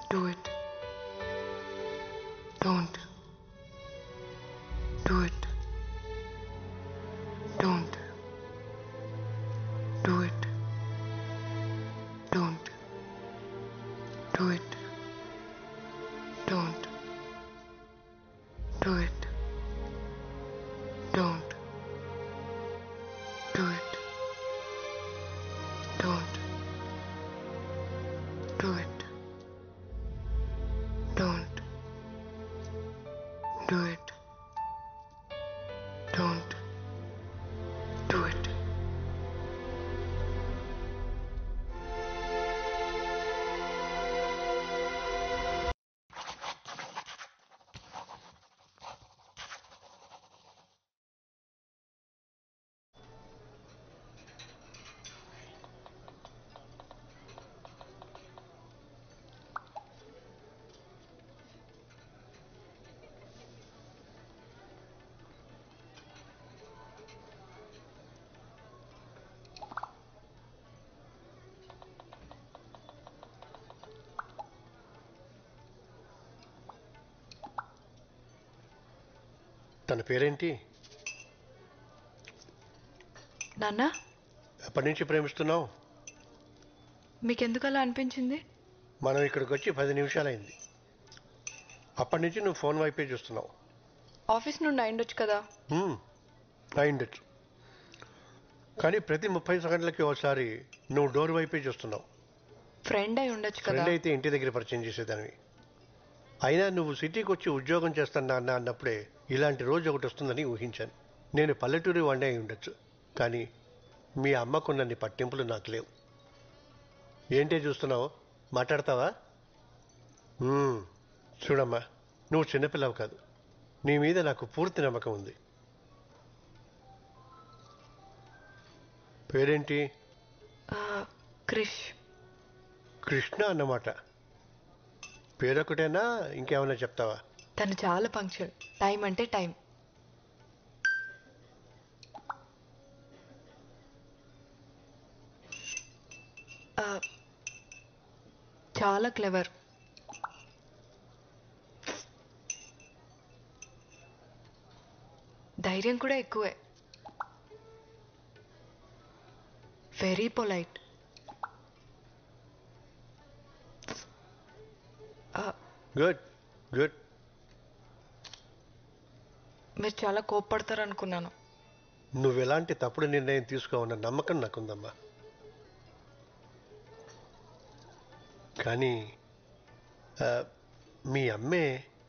Do it. Don't. Do it. Don't. Do it. Don't. Do it. Don't. Do it. Don't. Do it. Don't. Do it. Don't. Do it. Don't. Do it. తన పేరేంటి నాన్న ఎప్పటి నుంచి ప్రేమిస్తున్నావు మీకెందుకు అలా అనిపించింది మనం ఇక్కడికి వచ్చి పది నిమిషాలైంది అప్పటి నుంచి నువ్వు ఫోన్ వైపే చూస్తున్నావు ఆఫీస్ నుండి అయిండొచ్చు కదా హ్మ్, అయిండొచ్చు కానీ ప్రతి ముప్పై సెకండ్లకి ఒకసారి నువ్వు డోర్ వైపే చూస్తున్నావు ఫ్రెండ్ అయి ఉండొచ్చు కదా ఫ్రెండ్ అయితే ఇంటి దగ్గర పరిచయం చేసేదానివి అయినా నువ్వు సిటీకి వచ్చి ఉద్యోగం చేస్తున్నా అన్న అన్నప్పుడే ఇలాంటి రోజు ఒకటి వస్తుందని ఊహించాను నేను పల్లెటూరి వాడినే అయి ఉండొచ్చు కానీ మీ అమ్మకున్నన్ని పట్టింపులు నాకు లేవు ఏంటే చూస్తున్నావు మాట్లాడతావా మ్మ్. చూడమ్మా నువ్వు చిన్నపిల్లవు కాదు నీ మీద నాకు పూర్తి నమ్మకం ఉంది పేరేంటి ఆ, క్రిష్ కృష్ణ అన్నమాట పేరొకటేనా ఇంకేమైనా చెప్తావా తను చాలా పంక్చువల్ టైం అంటే టైం ఆ, చాలా క్లెవర్ ధైర్యం కూడా ఎక్కువే వెరీ పొలైట్ గుడ్ గుడ్ మీరు చాలా కోప్పడతారు అనుకున్నాను నువ్వు ఎలాంటి తప్పుడు నిర్ణయం తీసుకోవన్న నమ్మకం నాకుందమ్మా కానీ ఆ, మీ అమ్మే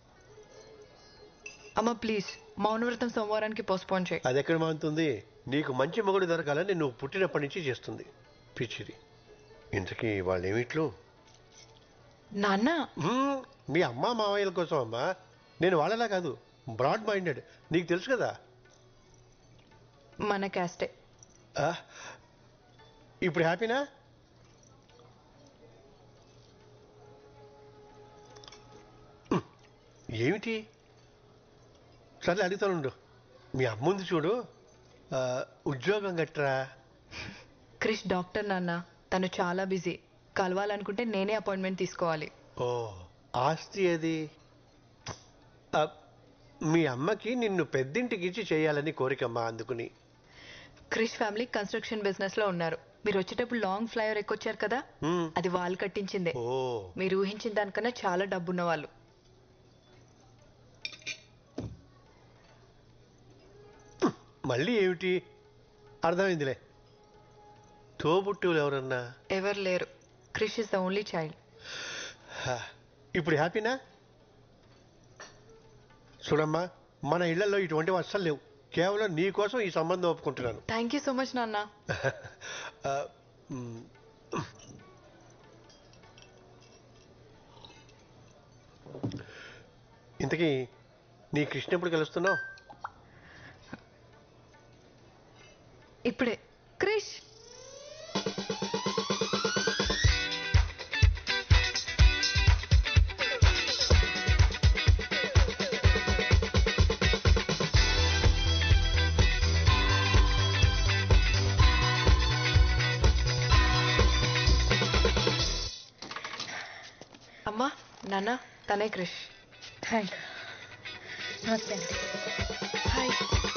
అమ్మ ప్లీజ్ మౌనవ్రతం సోమవారానికి పోస్ట్పోన్ చేయి అది ఎక్కడ మానుతుంది నీకు మంచి మొగుడు దొరకాలని నువ్వు పుట్టినప్పటి నుంచి చేస్తుంది పిచ్చిది ఇంతకీ వాళ్ళేమిట్లు నాన్న మ్మ్, మీ అమ్మ మావయ్యల కోసం అమ్మా నేను వాళ్ళలా కాదు బ్రాడ్ మైండెడ్ నీకు తెలుసు కదా మన క్యాస్టే ఆ, ఇప్పుడు హ్యాపీనా ఉమ్, ఏమిటి సర్లే అడుగుతానుండు మీ అమ్ముంది చూడు ఆ, ఉద్యోగం గట్రా క్రిష్ డాక్టర్ నాన్న తను చాలా బిజీ కలవాలనుకుంటే నేనే అపాయింట్మెంట్ తీసుకోవాలి ఓ ఆస్తి అది ఆ, మీ అమ్మకి నిన్ను పెద్దింటికి ఇచ్చి చేయాలని కోరికమ్మా అందుకుని క్రిష్ ఫ్యామిలీ కన్స్ట్రక్షన్ బిజినెస్ లో ఉన్నారు మీరు వచ్చేటప్పుడు లాంగ్ ఫ్లైఓవర్ ఎక్కొచ్చారు కదా మ్మ్. అది వాళ్ళు కట్టించిందే ఓ మీరు ఊహించిన దానికన్నా చాలా డబ్బున్న వాళ్ళు మళ్ళీ ఏమిటి అర్థమైందిలే తోబుట్టువులు ఎవరన్నా ఎవరు లేరు Krish is the only child హా, ఇప్పుడు హ్యాపీనా చూడమ్మా మన ఇళ్లలో ఇటువంటివి అస్సలు లేవు కేవలం నీ కోసం ఈ సంబంధం ఒప్పుకుంటున్నాను థ్యాంక్ యూ సో మచ్ నాన్న ఆ, మ్, ఇంతకీ నీ కృష్ణ ఎప్పుడు కలుస్తున్నావు ఇప్పుడే క్రిష్ అమ్మా నాన్న తనే క్రిష్ హాయ్ నమస్తే అండి హాయ్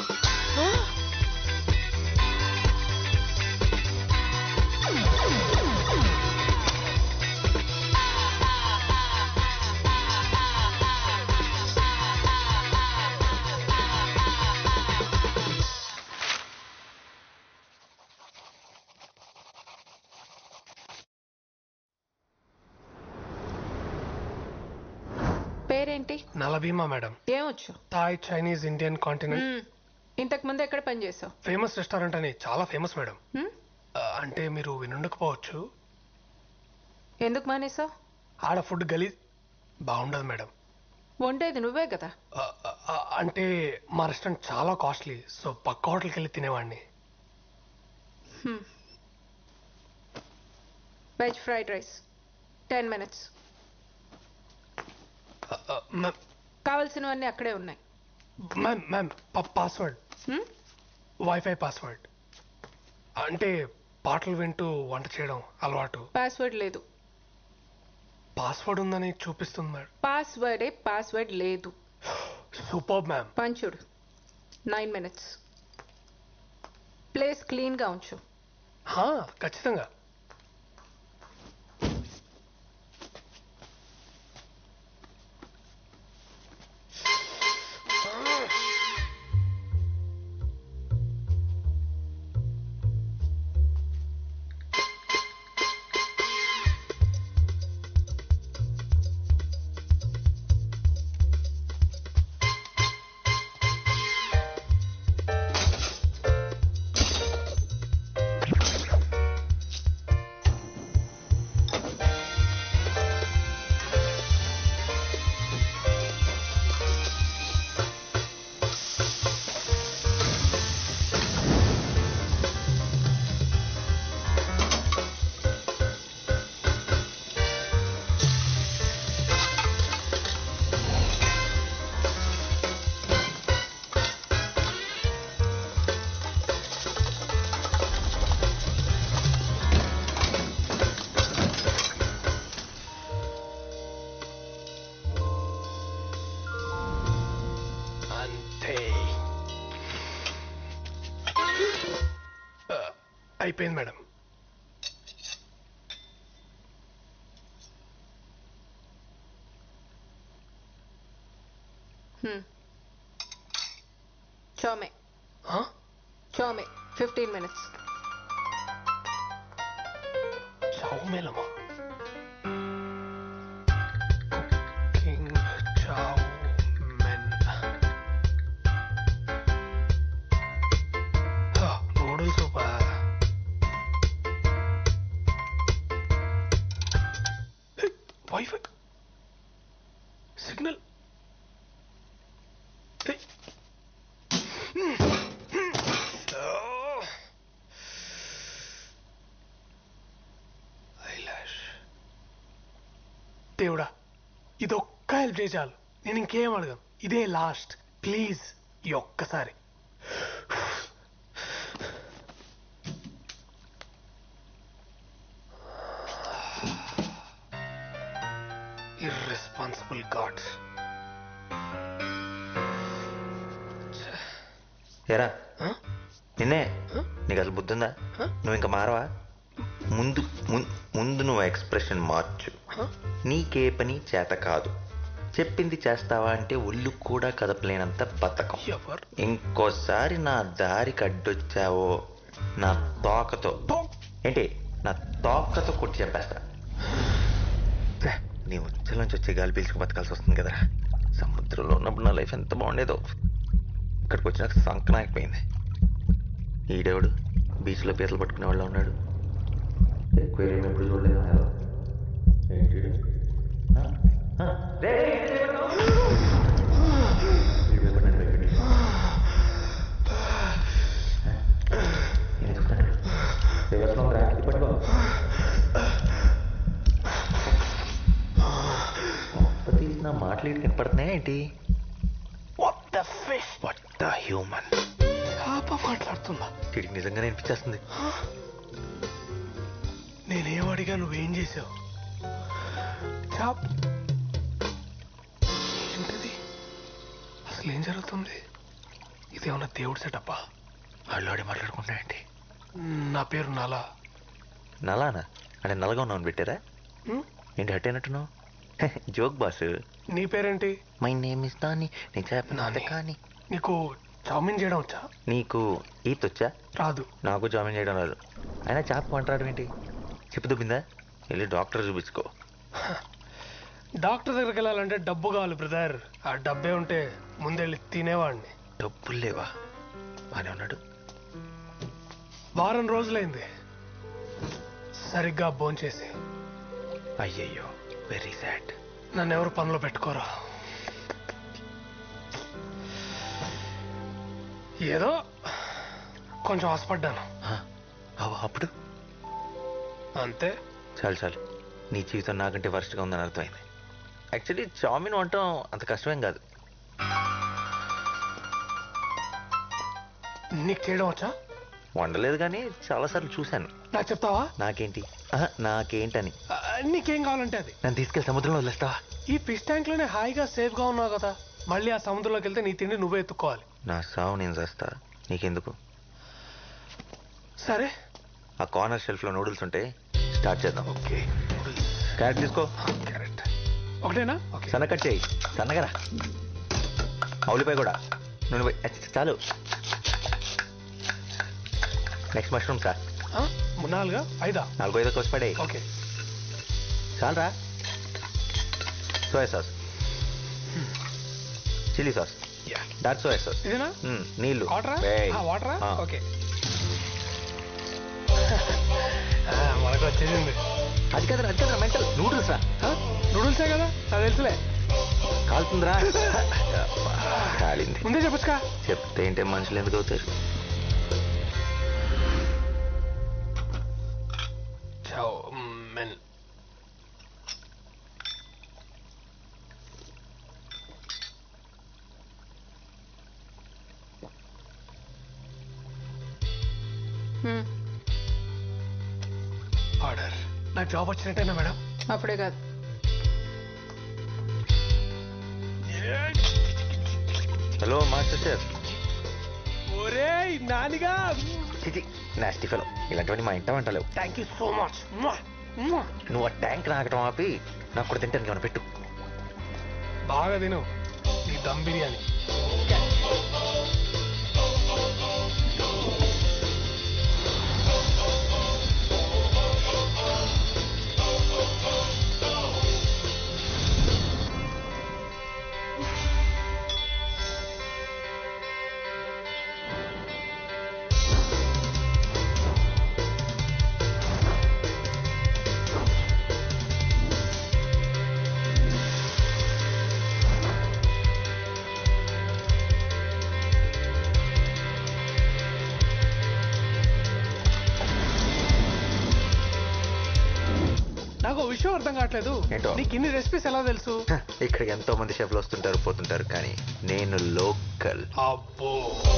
పేరేంటి నలభీమా మేడం ఏమొచ్చు Thai Chinese Indian continent hmm. ఇంతకు ముందు ఎక్కడ పనిచేసావు ఫేమస్ రెస్టారెంట్ అని చాలా ఫేమస్ మేడం మ్మ్? ఆ, అంటే మీరు వినుండకపోవచ్చు ఎందుకు మానేసావు ఆడ ఫుడ్ గలీ బాగుండదు మేడం వండేది నువ్వే కదా ఆ, ఆ, అంటే మా రెస్టారెంట్ చాలా కాస్ట్లీ సో పక్క హోటల్కి వెళ్ళి తినేవాడిని veg fried rice ten minutes ఆ, ఆ, మ్యామ్ కావాల్సినవన్నీ అక్కడే ఉన్నాయి ma'am ma'am password hmm? Wifi password అంటే పాటలు వింటూ వంట చేయడం అలవాటు పాస్వర్డ్ లేదు పాస్వర్డ్ ఉందని చూపిస్తుంది మేడం పాస్వర్డే పాస్వర్డ్ లేదు సూపర్ మ్యామ్ పంచుడు నైన్ మినిట్స్ ప్లేస్ క్లీన్గా ఉంచు హా, ఖచ్చితంగా అంతే ఆ, అయిపోయింది మేడం చోమే ఆ? చోమే ఫిఫ్టీన్ మినిట్స్ చౌమేలమా కుకింగ్ చౌమెన్ నూడిల్స్ సూపా వైఫై సిగ్నల్ ఐలాష్ దేవుడా ఇది ఒక్క హెల్ప్ చేయి చాలు నేను ఇంకేం అడగను ఇదే లాస్ట్ ప్లీజ్ ఈ ఒక్కసారి ఇర్రెస్పాన్సిబుల్ గాడ్స్ ఎరా నిన్నే నీకు అసలు బుద్ధుందా నువ్వు ఇంకా మారవా ముందు ముం- ముందు నువ్వు ఎక్స్ప్రెషన్ మార్చు నీకే పని చేత కాదు చెప్పింది చేస్తావా అంటే ఒళ్ళు కూడా కదపలేనంత బతకం ఎవరు ఇంకోసారి నా దారికి అడ్డొచ్చావో నా తోకతో ఏంటి నా తోకతో కొట్టి చెప్పేస్తా ఛే, నీ ఉచ్చలోంచి వచ్చే గాలి పీల్చుకు బతకాల్సి వస్తుంది కదరా సముద్రంలో ఉన్నప్పుడు నా లైఫ్ ఎంత బాగుండేదో ఇక్కడికి వచ్చినాక సంకనాకపోయింది ఈడేవాడు బీచ్లో పీతలు పట్టుకునే వాళ్ళు ఉన్నాడు ఎక్కువ ఎప్పుడు చూడలేదు ఏంటి ఈడు? ఆ? ఆ? రే, రే, రే, రే, రే. వీడు ఎవరు నన్ను భయపెట్టి? నేను చెప్తాను. రివర్స్లో రా, ఇది పట్టుకో. గొప్ప తీసిన మాటలు ఏంటి కనపడుతున్నాయా ఏంటి what the fish what the human పాప మాట్లాడుతుందా వీడికి నిజంగానే అనిపించేస్తుంది నేనేం అడిగా నువ్వేం చేసావు చాప్ అసలు ఏం జరుగుతుంది ఇదేమన్నా దేవుడి సెటప్పా వాళ్ళు మాట్లాడుకుంటాయండి నా పేరు నాలా నలానా అంటే నల్లగా ఉన్నాను పెట్టారా హ్మ్? ఏంటి హట్ అయినట్టున్నావు జోక్ బాస్ నీ పేరేంటి మై నేమ్ ఇస్ నాని నేను చెప్పిన నాని. కానీ నీకు చావుమిన్ చేయడం వచ్చా నీకు ఈత్ వచ్చా రాదు నాకు జాయిన్ చేయడం రాదు అయినా చేప మాట్లాడడం ఏంటి చెప్పు దుబ్బిందా వెళ్ళి డాక్టర్ చూపించుకో డాక్టర్ దగ్గరికి వెళ్ళాలంటే డబ్బు కావాలి బ్రదర్ ఆ డబ్బే ఉంటే ముందెళ్ళి తినేవాడిని డబ్బులు లేవా బానే ఉన్నాడు వారం రోజులైంది సరిగ్గా భోంచేసి అయ్యయ్యో వెరీ సాడ్ నన్ను ఎవరు పనిలో పెట్టుకోరా ఏదో కొంచెం ఆశపడ్డాను అప్పుడు అంతే చాలు చాలు నీ జీవితం నాకంటే వరస్ట్గా ఉందని అర్థమైంది యాక్చువల్లీ చామిన్ వండటం అంత కష్టమేం కాదు నీకు చేయడం వచ్చా వండలేదు కానీ చాలాసార్లు చూశాను నాకు చెప్తావా నాకేంటి ఆహా, నాకేంటని ఆ, నీకేం కావాలంటే అది నన్ను తీసుకెళ్ళి సముద్రంలో వదిలేస్తావా ఈ ఫిష్ ట్యాంక్ లోనే హాయిగా సేఫ్ గా ఉన్నావు కదా మళ్ళీ ఆ సముద్రంలోకి వెళ్తే నీ తిండి నువ్వే ఎత్తుక్కోవాలి నా సావు నేను చేస్తా నీకెందుకు సరే ఆ కార్నర్ షెల్ఫ్లో నూడిల్స్ ఉంటే స్టార్ట్ చేద్దాం ఓకే క్యారెట్ తీసుకో క్యారెట్ ఒకటేనా ఓకే సన్న కట్ చేయి సన్నగరా ఉల్లిపాయ కూడా నూనె పోయి- అచ్చ, చాలు నెక్స్ట్ మష్రూమ్ సార్ ఆ, నాలుగా ఐదా నాలుగు ఐదో కోసి పడే ఓకే చాలరా soya sauce chilli sauce yeah dark soya sauce ఇదేనా మ్మ్, నీళ్ళు వాటరా వేయ్. వాటరా ఆ. ఓకే ఆ, మనకు వచ్చేసింది అది కదరా అది కదరా మెంటల్ నూడిల్స్ రా నూడిల్సే కదా అది తెలుసులే కాలుతుందిరా కాలింది ముందే చెప్పొచ్చుకా చెప్తే ఏంటే మనుషులు ఎందుకు అవుతారు చావ్ మెన్ ఆర్డర్ నాకు జాబ్ వచ్చినట్టేనా మేడం అప్పుడే కాదు హలో మాస్టర్ షెఫ్ ఒరేయ్ నానిగా చిచి నాస్టి ఫెలో ఇలాంటివన్నీ మా ఇంట వంటలేవు థ్యాంక్ యూ సో మచ్ నువ్వు ఆ ట్యాంక్ నాకటం ఆపి నాకు కూడా తింటానికి ఏమైనా పెట్టు బాగా తిను నీ దమ్ బిర్యానీ నాకు ఓ విషయం అర్థం కావట్లేదు ఏంటో? నీకు ఇన్ని రెసిపీస్ ఎలా తెలుసు హ, ఇక్కడికి ఎంతో మంది షెఫ్లు వస్తుంటారు పోతుంటారు కానీ నేను లోకల్ అబ్బో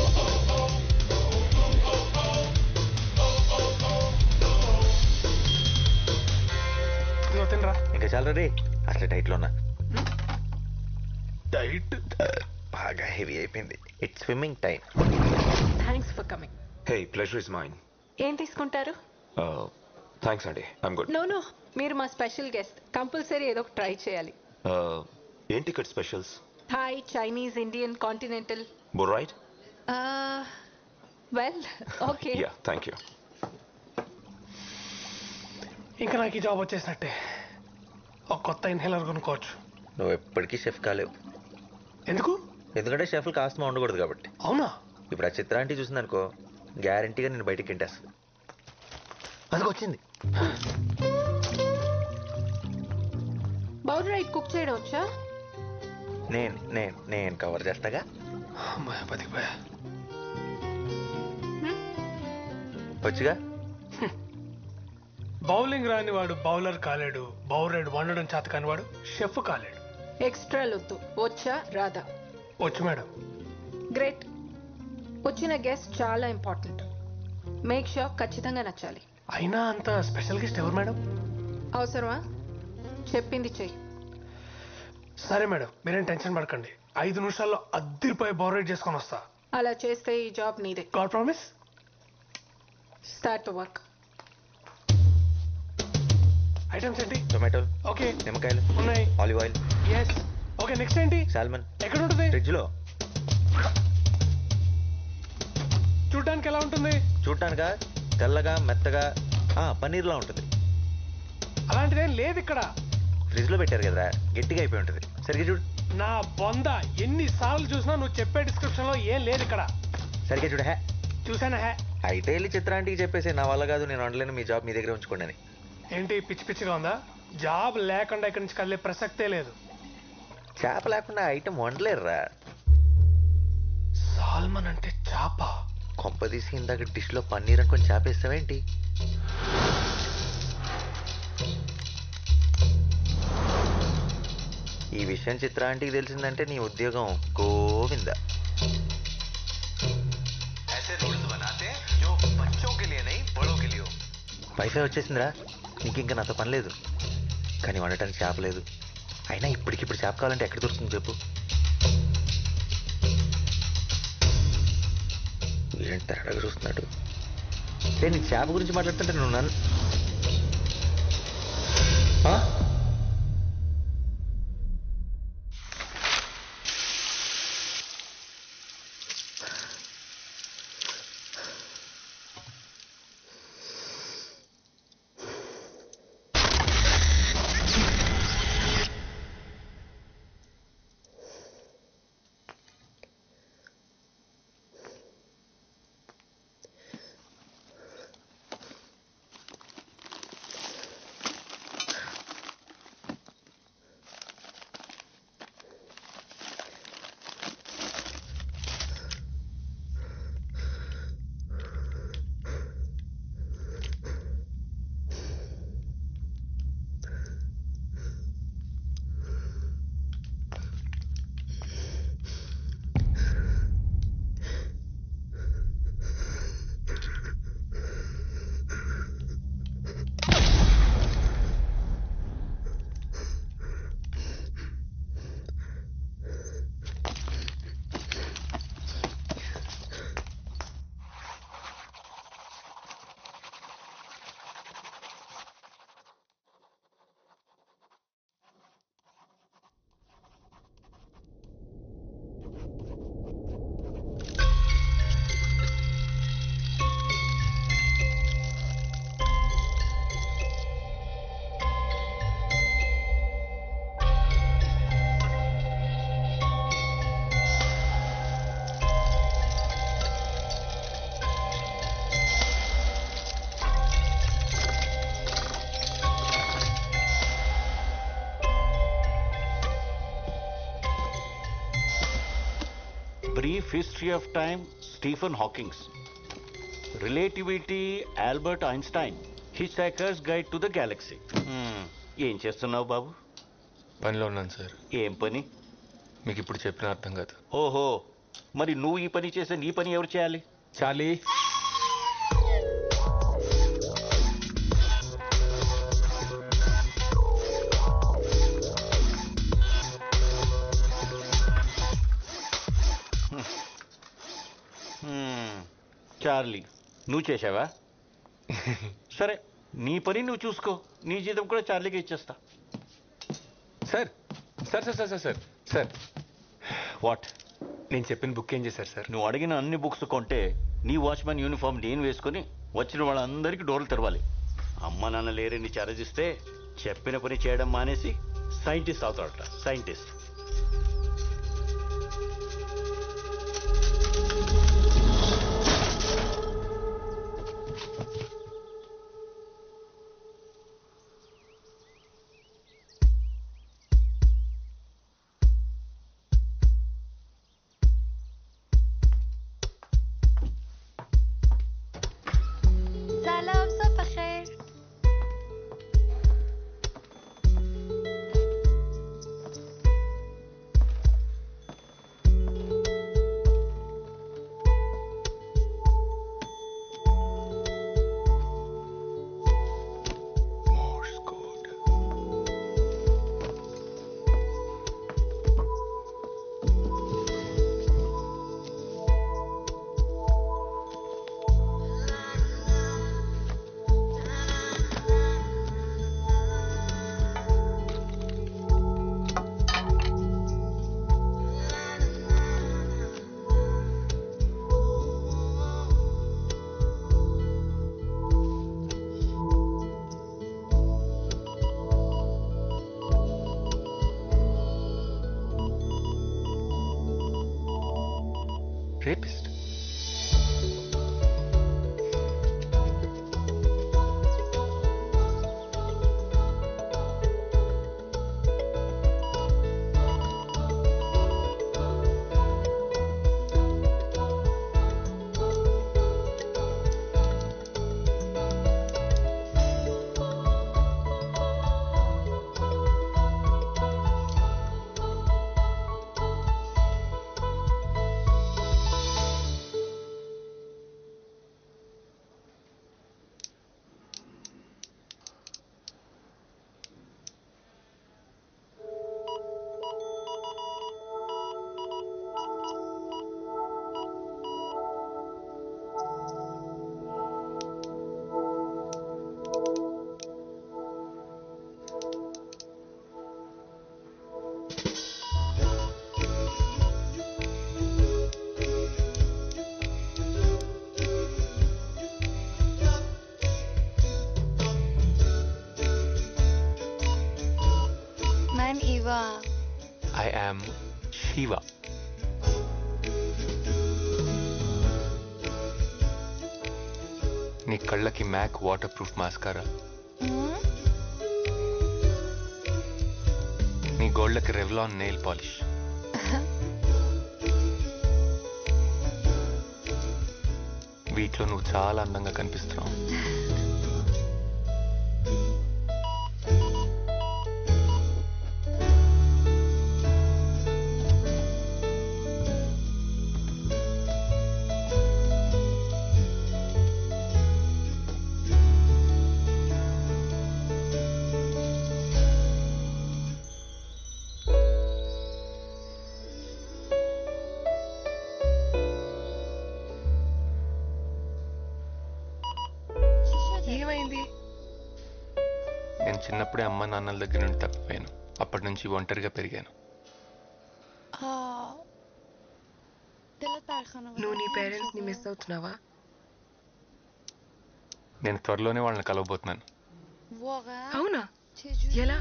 ఇదిగో తినరా ఇంకా చాలా రే అసలు డైట్లో ఉన్నా డైట్ బాగా హెవీ అయిపోయింది it's swimming time thanks for coming hey pleasure is mine ఏం తీసుకుంటారు థ్యాంక్స్ అండి ఐమ్ గుడ్ నో నో మీరు మా స్పెషల్ గెస్ట్ కంపల్సరీ ఏదో ఒక ట్రై చేయాలి ఏం ticket specials Thai Chinese Indian continental బుర్ right well okay yeah thank you ఇంకా నాకు ఈ జాబ్ వచ్చేసినట్టే ఒక కొత్త ఇన్హేలర్ కొనుక్కోవచ్చు నువ్వు ఎప్పటికీ షెఫ్ కాలేవు ఎందుకు ఎందుకంటే షెఫ్లు కాస్త ఉండకూడదు కాబట్టి అవునా ఇప్పుడు ఆ చిత్రాంటి చూసిందనుకో గ్యారంటీగా నేను బయటికి తింటేస్తుంది అది వచ్చింది బౌల్ రైట్ కుక్ చేయడం వచ్చా నేను నేను నేను కవర్ చేస్తాగా అమ్మాయి బతికిపోయా వచ్చుగా బౌలింగ్ రాని వాడు బౌలర్ కాలేడు బౌలర్ వండడం చేత కాని వాడు షెఫ్ కాలేడు ఎక్స్ట్రా లొద్దు వచ్చా రాదా వచ్చు మేడం గ్రేట్ వచ్చిన గెస్ట్ చాలా ఇంపార్టెంట్ మేక్ షూర్ ఖచ్చితంగా నచ్చాలి అయినా అంత స్పెషల్ గెస్ట్ ఎవరు మేడం అవసరమా చెప్పింది చెయ్యి సరే మేడం మీరేం టెన్షన్ పడకండి ఐదు నిమిషాల్లో అద్దరిపోయి బోరేట్ చేసుకొని వస్తా అలా చేస్తే ఈ జాబ్ నీదే god promise start work items ఏంటి టొమాటోలు ఓకే నిమ్మకాయలు ఉన్నాయి olive oil yes okay next ఏంటి సాల్మన్ ఎక్కడ ఉంటుంది ఫ్రిడ్జ్లో చూడడానికి ఎలా ఉంటుంది చూడటానికా తెల్లగా మెత్తగా ఆ, పన్నీర్లా ఉంటుంది అలాంటిదేం లేదు ఇక్కడ ఫ్రిడ్జ్లో పెట్టారు కదరా గట్టిగా అయిపోయి ఉంటుంది సరిగ్గా చూడు నా బొంద ఎన్ని సార్లు చూసినా నువ్వు చెప్పే డిస్క్రిప్షన్ లో ఏం లేదు ఇక్కడ సరిగ్గా చూడు హే చూసానా హే అయితే వెళ్ళి చిత్రాంటికి చెప్పేసి నా వల్ల కాదు నేను వండలేను మీ జాబ్ మీ దగ్గర ఉంచుకోండి అని ఏంటి పిచ్చి పిచ్చిగా ఉందా జాబ్ లేకుండా ఇక్కడి నుంచి కదిలే ప్రసక్తే లేదు చేప లేకుండా ఐటమ్ వండలేరురా సాల్మన్ అంటే చాప కొంపదీసి ఇందాక డిష్లో పన్నీర్ అనుకొని చేపేస్తావేంటి ఈ విషయం చిత్రాంటికి తెలిసిందంటే నీ ఉద్యోగం గోవింద వైఫై వచ్చేసిందిరా నీకు ఇంకా నాతో పని లేదు కానీ వండటానికి చేప లేదు అయినా ఇప్పటికిప్పుడు చేప కావాలంటే ఎక్కడ దొరుకుతుంది చెప్పు ఏంటి తేడాగా చూస్తున్నాడు ఏ నీ చేప గురించి మాట్లాడుతుంటే నువ్వు నన్ను ఆ? Brief History of Time, Stephen Hawking. Relativity, Albert Einstein. Hitchhiker's Guide to the Galaxy. Hmm. ఏం చేస్తున్నావు బాబు పనిలో ఉన్నాను సార్ ఏం పని మీకు ఇప్పుడు చెప్పిన అర్థం కాదు ఓహో మరి నువ్వు ఈ పని చేస్తే నీ పని ఎవరు చేయాలి చాలీ హ్మ్. చార్లీ నువ్వు చేసావా సరే నీ పని నువ్వు చూసుకో నీ జీతం కూడా చార్లీకి ఇచ్చేస్తా sir sir sir sir sir sir sir what నేను చెప్పిన బుక్ ఏం చేశారు సార్ నువ్వు అడిగిన అన్ని బుక్స్ కొంటే నీ వాచ్మెన్ యూనిఫామ్ నేను వేసుకొని వచ్చిన వాళ్ళందరికీ డోర్లు తెరవాలి అమ్మ నాన్న లేరని చారజిస్తే చెప్పిన పని చేయడం మానేసి సైంటిస్ట్ అవుతాడట scientist سلام صبح خير rapist Man Eva. I am Shiva నీ కళ్ళకి Mac waterproof mascara Hmm? నీ గోళ్ళకి రెవ్లాన్ నెయిల్ పాలిష్ వీటిలో నువ్వు చాలా అందంగా కనిపిస్తున్నావు ఏమైంది నేను చిన్నప్పుడే అమ్మ నాన్నల దగ్గర నుండి తప్పిపోయాను అప్పటి నుంచి ఒంటరిగా పెరిగాను Ah. دلت برخانه నువ్వు నీ పేరెంట్స్ ని మిస్ అవుతున్నావా నేను త్వరలోనే వాళ్ళని కలవబోతున్నాను واقعا అవునా چجوری؟ ఎలా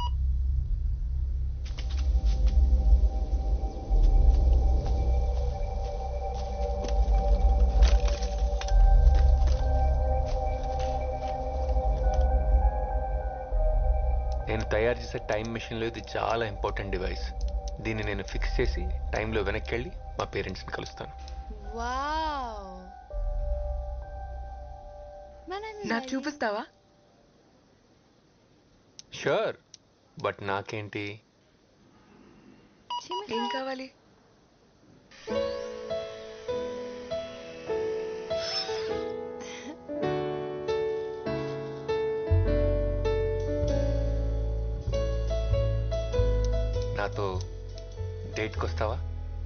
నేను తయారు చేసే టైం మెషిన్లో ఇది చాలా ఇంపార్టెంట్ డివైస్ దీన్ని నేను ఫిక్స్ చేసి టైంలో వెనక్కి వెళ్ళి మా పేరెంట్స్ని కలుస్తాను واو منم నాకు చూపిస్తావా షూర్ బట్ నాకేంటి چی ఏం میخوای؟ కావాలి నాతో డేట్కి వస్తావా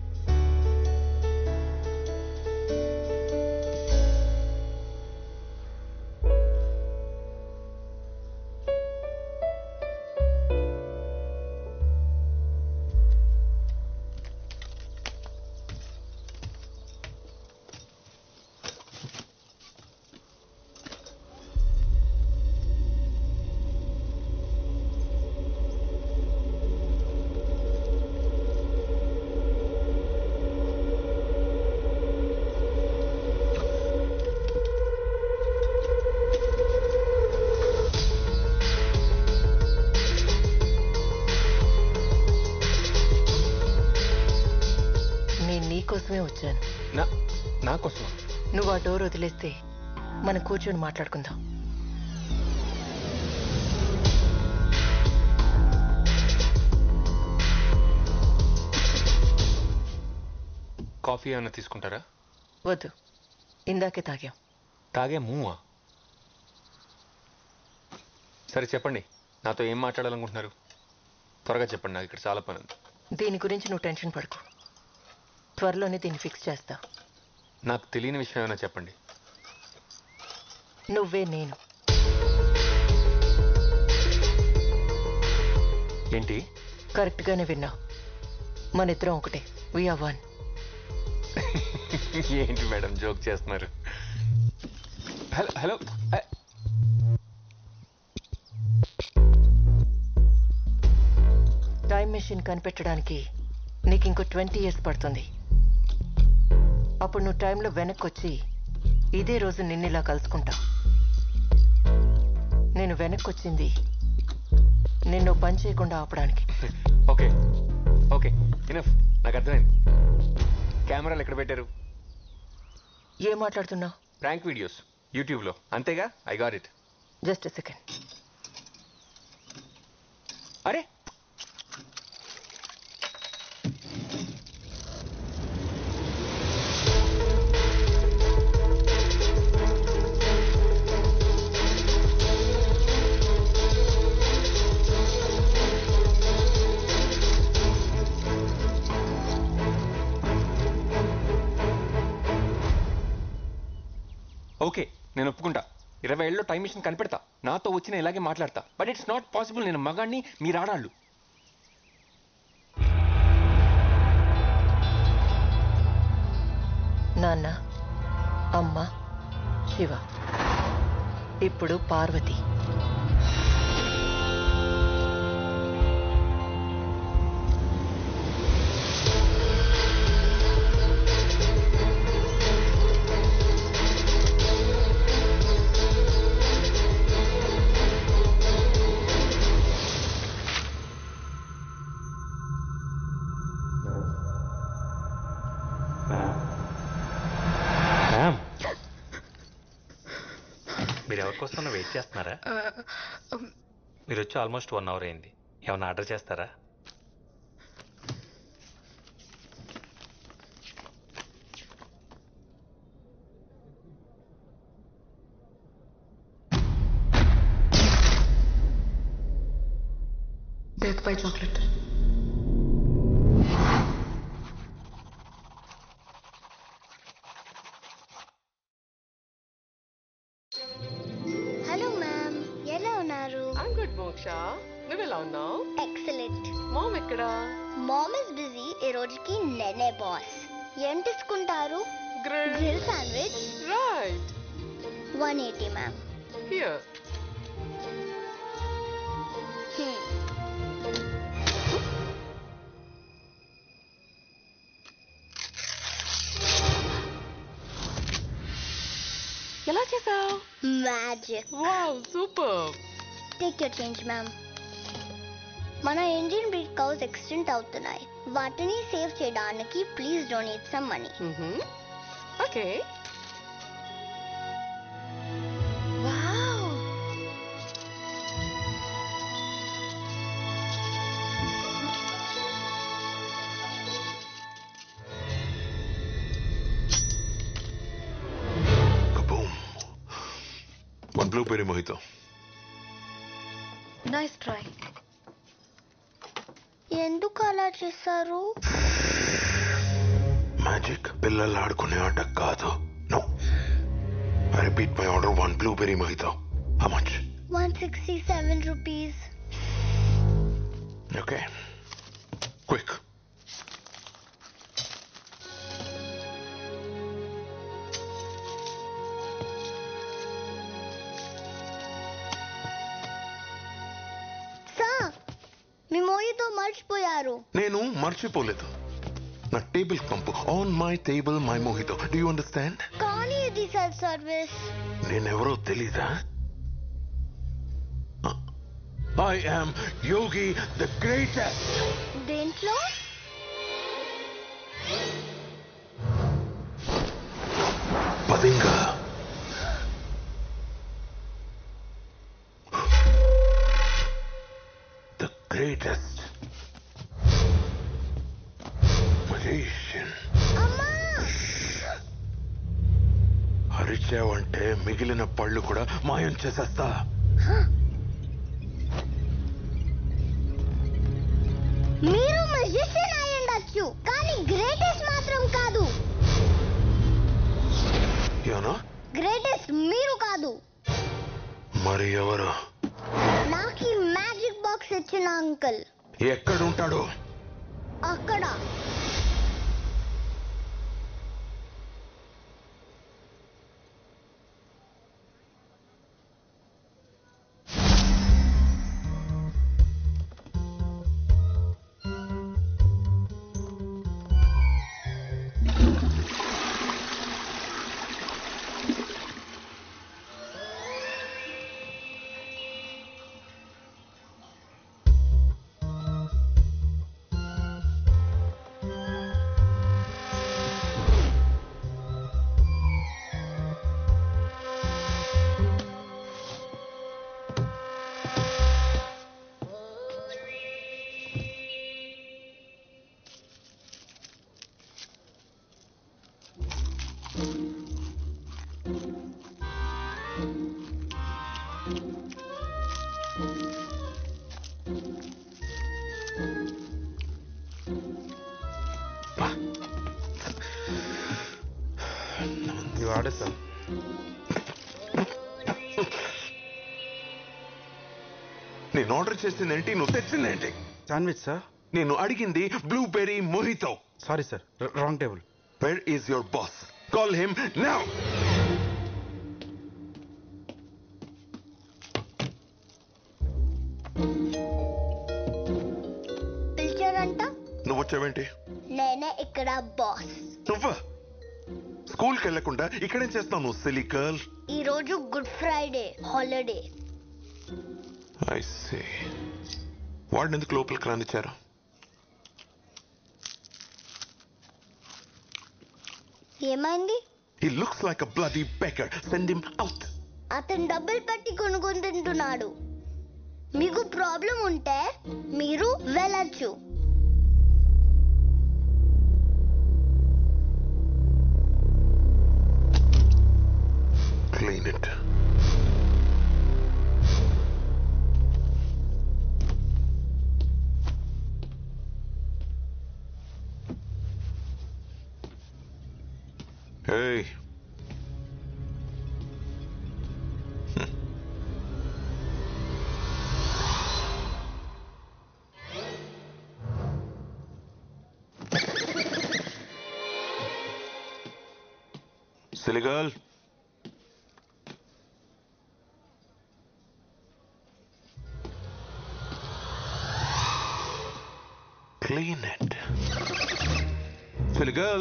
నేను నీకోసమే వచ్చాను నా నా కోసం నువ్వు ఆ డోర్ వదిలేస్తే మనం కూర్చొని మాట్లాడుకుందాం కాఫీ ఏమైనా తీసుకుంటారా వద్దు ఇందాకే తాగాం తాగే మూవా సరే చెప్పండి నాతో ఏం మాట్లాడాలనుకుంటున్నారు త్వరగా చెప్పండి నాకు ఇక్కడ చాలా పని ఉంది దీని గురించి నువ్వు టెన్షన్ పడకు త్వరలోనే దీన్ని ఫిక్స్ చేస్తా నాకు తెలియని విషయం ఏమైనా చెప్పండి నువ్వే నేను ఏంటి కరెక్ట్గానే విన్నావు మన ఇద్దరం ఒకటే వీఆర్ వన్ ఏంటి మేడం జోక్ చేస్తున్నారు హలో హలో అ- టైం మెషిన్ కనిపెట్టడానికి నీకు ఇంకో ట్వంటీ ఇయర్స్ పడుతుంది అప్పుడు నువ్వు టైంలో వెనక్కి వచ్చి ఇదే రోజు నిన్నిలా కలుసుకుంటా నేను వెనక్కి వచ్చింది నిన్ను పని చేయకుండా ఆపడానికి ఓకే ఓకే ఇనఫ్ నాకు అర్థమైంది కెమెరాలు ఎక్కడ పెట్టారు ఏం మాట్లాడుతున్నావు ప్రాంక్ వీడియోస్ యూట్యూబ్లో అంతేగా I got it just second అరే ఓకే నేను ఒప్పుకుంటా ఇరవై ఏళ్ళలో టైం మిషన్ కనిపెడతా నాతో వచ్చిన ఇలాగే మాట్లాడతా బట్ ఇట్స్ నాట్ పాసిబుల్ నేను మగాడిని మీరు ఆడాళ్ళు నాన్న అమ్మ శివ ఇప్పుడు పార్వతి మీరు ఎవరి కోసం వెయిట్ చేస్తున్నారా మీరు వచ్చి ఆల్మోస్ట్ వన్ అవర్ అయింది ఏమైనా ఆర్డర్ చేస్తారా death by chocolate hello ma'am ఎలా ఉన్నారు ఐమ్ గుడ్ మోక్ష నువ్వెలా ఉన్నావు ఎక్సలెంట్ మామ్ ఎక్కడా మామ్ ఇస్ బిజీ ఈ రోజుకి నేనే బాస్ ఏం తీసుకుంటారు grill grill sandwich right one eighty ma'am here ఎలా చేసావు magic wow super take your change ma'am మన ఇండియన్ బ్రీడ్ కౌస్ ఎక్స్టెంట్ అవుతున్నాయి వాటిని సేవ్ చేయడానికి please donate some money okay wow one blueberry mojito nice try ఎందుకు అలా చేశారు magic పిల్లలు ఆడుకునే ఆట కాదు no I repeat my order one blueberry mojito how much one sixty seven rupees okay quick sir మీ మోయితో మర్చిపోయారు నేను మర్చిపోలేదు నా టేబుల్ పంపు on my table my mojito do you understand కానీ ఇది సెల్ఫ్ సర్వీస్ నేనెవరో తెలీదా I am Yogi the greatest దేంట్లో పదింగా ద గ్రేటెస్ట్ magician అరిచావంటే మిగిలిన పళ్ళు కూడా మాయం చేసేస్తా మీరు మెజిషియన్ అయి ఉండొచ్చు కానీ గ్రేటెస్ట్ మాత్రం కాదు యోనా గ్రేటెస్ట్ మీరు కాదు మరి ఎవరు నాకు ఈ మ్యాజిక్ బాక్స్ ఇచ్చిన అంకుల్ ఎక్కడుంటాడు అక్కడ సరే సార్ నేను ఆర్డర్ చేసిందేంటి నువ్వు తెచ్చిందేంటి శాండ్విచ్ సార్ నేను అడిగింది blueberry mojito sorry sir wrong table where is your boss call him now పిలిచారంట నువ్వు వచ్చావేంటి నేనే ఇక్కడ బాస్ నువ్వా స్కూల్కి వెళ్లకుండా ఇక్కడేం చేస్తావు నువ్వు సిలీ గర్ల్ ఈ రోజు Good Friday holiday I say వాడిని ఎందుకు లోపలికి రానిచ్చారు ఏమైంది he looks like a bloody beggar send him out అతను డబ్బులు పెట్టి కొనుక్కొని తింటున్నాడు మీకు ప్రాబ్లం ఉంటే మీరు వెళ్ళచ్చు clean it Hey. Silly girl. Clean it. Silly girl.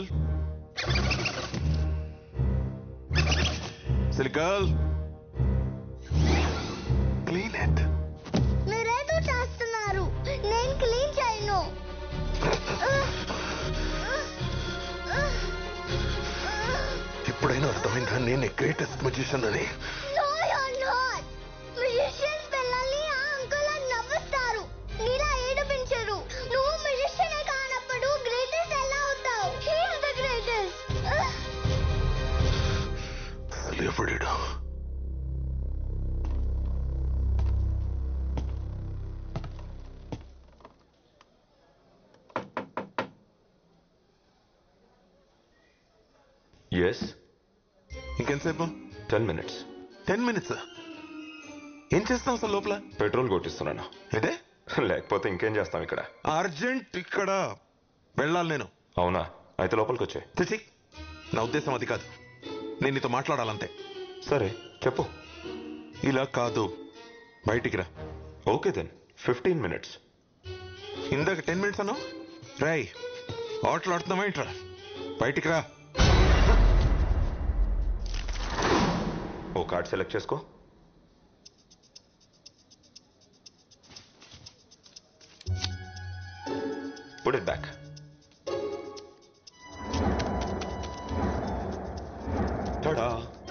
Silly girl. Clean it. మీరేదో చేస్తున్నారు నేను క్లీన్ చేయను ఇప్పుడైనా అర్థమైందా నేనే గ్రేటెస్ట్ మ్యూజిషియన్ అని No, you're not. Musicians పిల్లల్ని ఆ అంకుల్ అని నవ్వుస్తారు నీలా ఏడిపించరు నువ్వు musician ఏ కానప్పుడు గ్రేటెస్ట్ ఎలా అవుతావు హీఈస్ ద గ్రేటెస్ట్ అసలు ఎవడిడా ఎస్ ఇంకెంతసేపు టెన్ మినిట్స్ టెన్ మినిట్స్ ఏం చేస్తాం అసలు లోపల పెట్రోల్ కొట్టిస్తున్నాను ఇదే లేకపోతే ఇంకేం చేస్తాం ఇక్కడ అర్జెంట్ ఇక్కడ వెళ్ళాలి నేను అవునా అయితే లోపలికి వచ్చే చిచి నా ఉద్దేశం అది కాదు నేను నీతో మాట్లాడాలంతే సరే చెప్పు ఇలా కాదు బయటికి రా ఓకే దెన్ ఫిఫ్టీన్ మినిట్స్ ఇందాక టెన్ మినిట్స్ అన్నావు రై ఆటలాడుతున్నావా ఏంట్రా బయటికి రా ఓ కార్డ్ సెలెక్ట్ చేసుకో put it back tada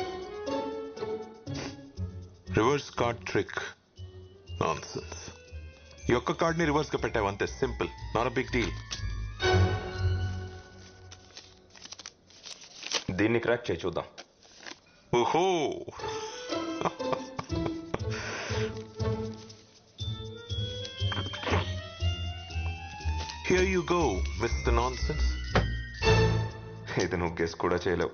reverse card trick nonsense ఈ ఒక్క కార్డ్ని రివర్స్ గా పెట్టావు అంతే సింపుల్ నాట్ బిగ్ డీల్ దీన్ని క్రాక్ చేయి చూద్దాం ఓహో here you go mister nonsense ఇది నువ్వు గెస్ కూడా చేయలేవు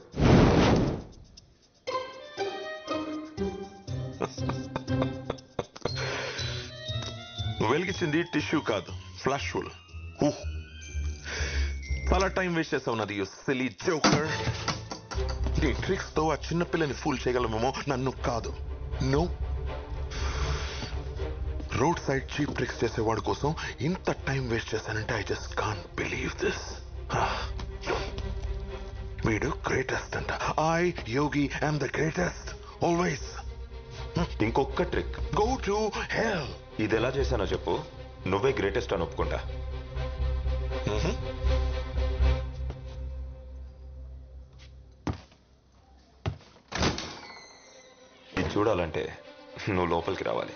వెలిగించింది టిష్యూ కాదు ఫ్లాష్ ఫుల్ చాలా టైం వేస్ట్ చేసావు నాది యూ సిలీ జోకర్ నీ ట్రిక్స్ తో ఆ చిన్న పిల్లని ఫూల్ చేయగలమేమో నన్ను కాదు no road side cheap tricks చేసేవాడి కోసం ఇంత టైం వేస్ట్ చేశానంటే I just can believe this వీడు గ్రేటెస్ట్ అంట I Yogi I'm the greatest always ఇంకొక ట్రిక్ గో టు హెల్ ఇది ఎలా చేశానో చెప్పు నువ్వే గ్రేటెస్ట్ అని ఒప్పుకుంటా ఇది చూడాలంటే నువ్వు లోపలికి రావాలి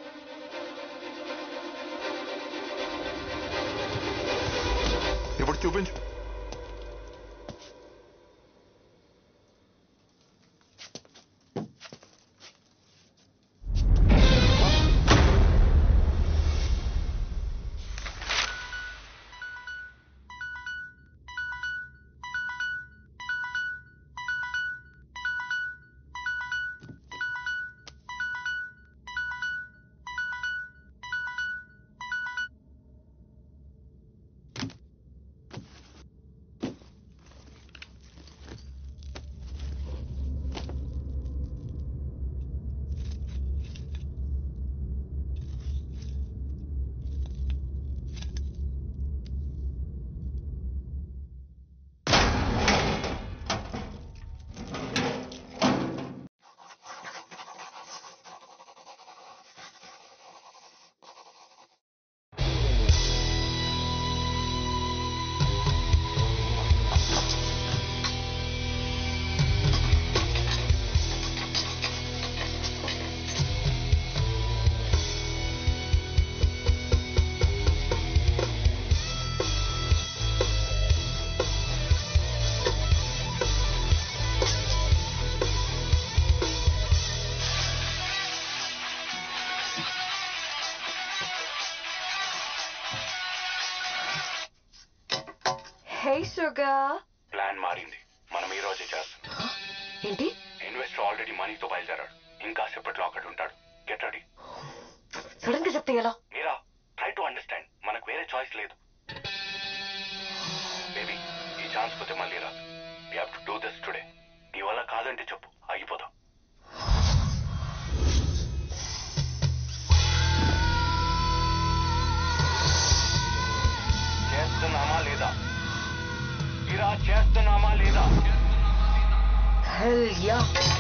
ఇప్పుడు చూపించు హై షుగర్ ప్లాన్ మారింది మనం ఈ రోజే చేస్తాం ఏంటి ఇన్వెస్టర్ ఆల్రెడీ మనీతో బయలుదేరాడు ఇంకా సేపట్లో అక్కడ ఉంటాడు గెట్ రెడీ సడన్ గా చెప్తే ఎలా మీరా ట్రై టు అండర్స్టాండ్ మనకు వేరే చాయిస్ లేదు బేబీ ఈ ఛాన్స్ పోతే మళ్ళీ రాదు we have to do this today నీ వల్ల కాదంటే చెప్పు ఆగిపోదాం చేస్తున్నామా లేదా ఇలా చేస్తున్నామా లేదా హెల్ యా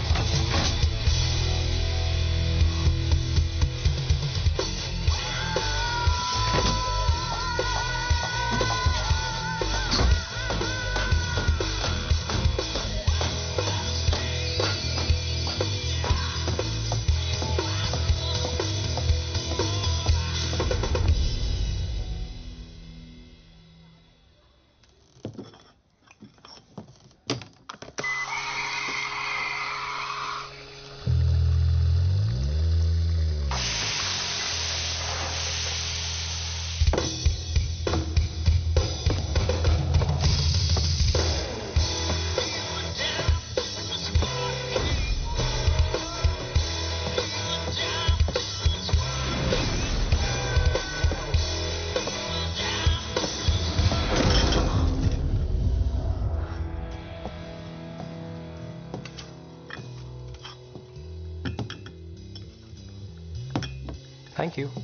థ్యాంక్ యూ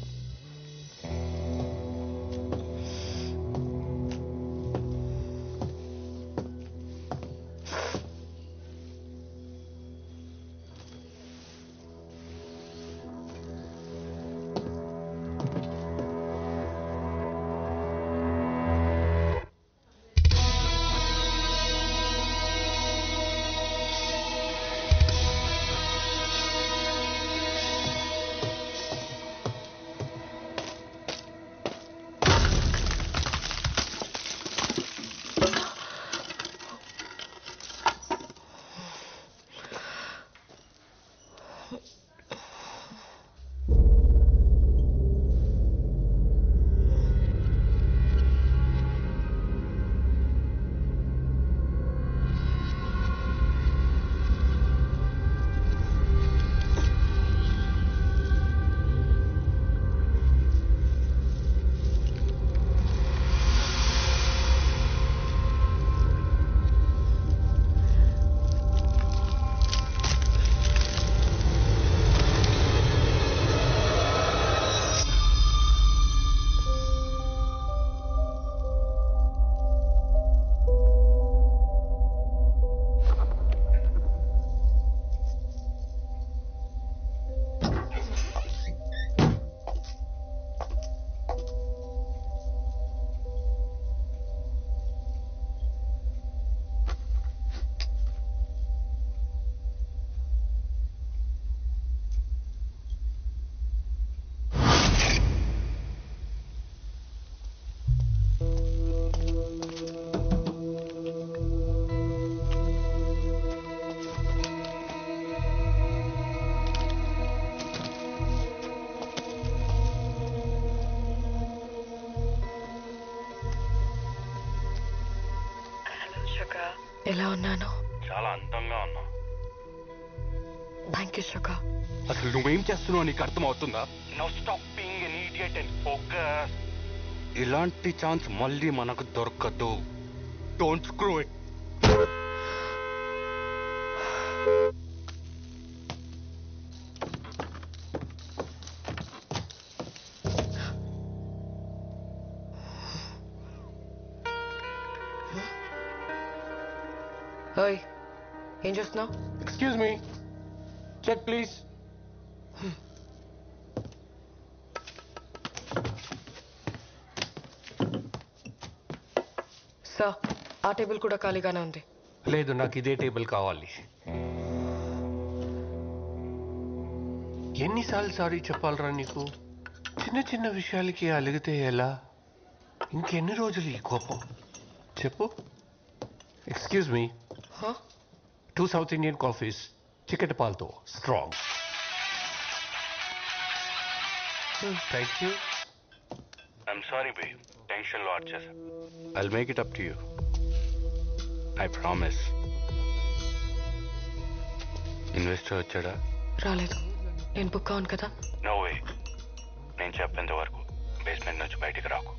ఎలా ఉన్నాను చాలా అందంగా ఉన్నావు థ్యాంక్ యూ షుగర్ అసలు నువ్వేం చేస్తున్నావు నీకు అర్థమవుతుందా no stop being an idiot and focus ఇలాంటి ఛాన్స్ మళ్ళీ మనకు దొరకదు డోంట్ స్క్రూ ఇట్ ఓయ్ ఏం చూస్తున్నావు excuse me check please sir ఆ టేబుల్ కూడా ఖాళీగానే ఉంది లేదు నాకు ఇదే టేబుల్ కావాలి ఎన్నిసార్లు సారీ చెప్పాలరా నీకు చిన్న చిన్న విషయాలకి అలిగితే ఎలా ఇంకెన్ని రోజులు ఈ కోపం చెప్పు excuse me Huh? Two south Indian coffees చికెట్ పాలతో strong thank you I'm sorry బే టెన్షన్లో ఆడ్ చేశా I make it up to you I promise investor వచ్చాడా రాలేదు నేను బుక్ అవును కదా నో వే నేను చెప్పేంత వరకు బేస్మెంట్ నుంచి బయటికి రాకు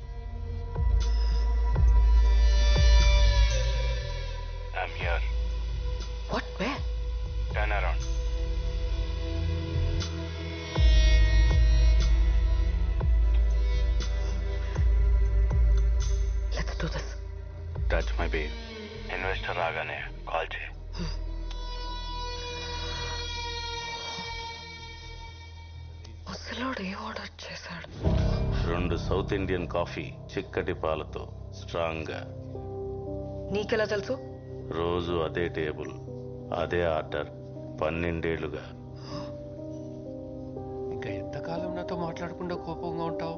I'm here what way turn around let's do this touch my babe investor రాగానే కాల్ చేయి ముసలోడు ఏం ఆర్డర్ చేశాడు రెండు సౌత్ ఇండియన్ కాఫీ చిక్కటి పాలతో స్ట్రాంగ్గా నీకెలా తెలుసు రోజు అదే టేబుల్ అదే ఆర్డర్ పన్నెండేళ్లుగా ఇంకా ఎంతకాలం నాతో మాట్లాడకుండా కోపంగా ఉంటావు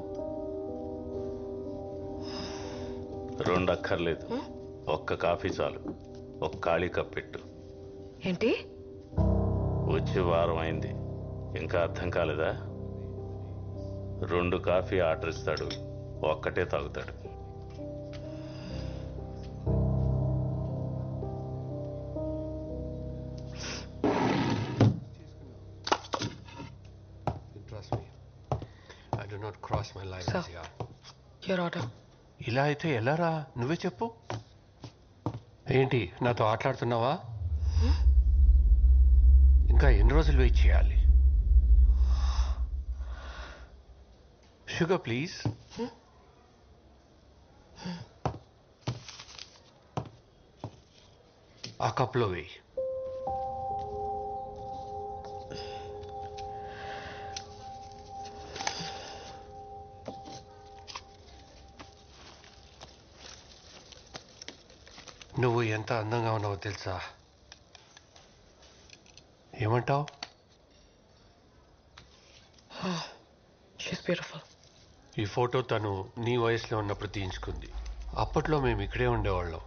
రెండు అక్కర్లేదు ఒక్క కాఫీ చాలు ఒక ఖాళీ కప్ పెట్టు ఏంటి వచ్చి వారం అయింది ఇంకా అర్థం కాలేదా రెండు కాఫీ ఆర్డర్ ఇస్తాడు ఒక్కటే తాగుతాడు Trust me. I do not cross my lines, Sir. yeah. Your order ఇలా అయితే ఎలారా నువ్వే చెప్పు ఏంటి నాతో ఆటలాడుతున్నావా ఇంకా ఎన్ని రోజులు వెయిట్ చేయాలి షుగర్ ప్లీజ్ ఆ కప్లో వేయి నువ్వు ఎంత అందంగా ఉన్నావో తెలుసా ఏమంటావు షీస్ బ్యూటిఫుల్ ఈ ఫోటో తను నీ వయసులో ఉన్నప్పుడు తీయించుకుంది అప్పట్లో మేము ఇక్కడే ఉండేవాళ్ళం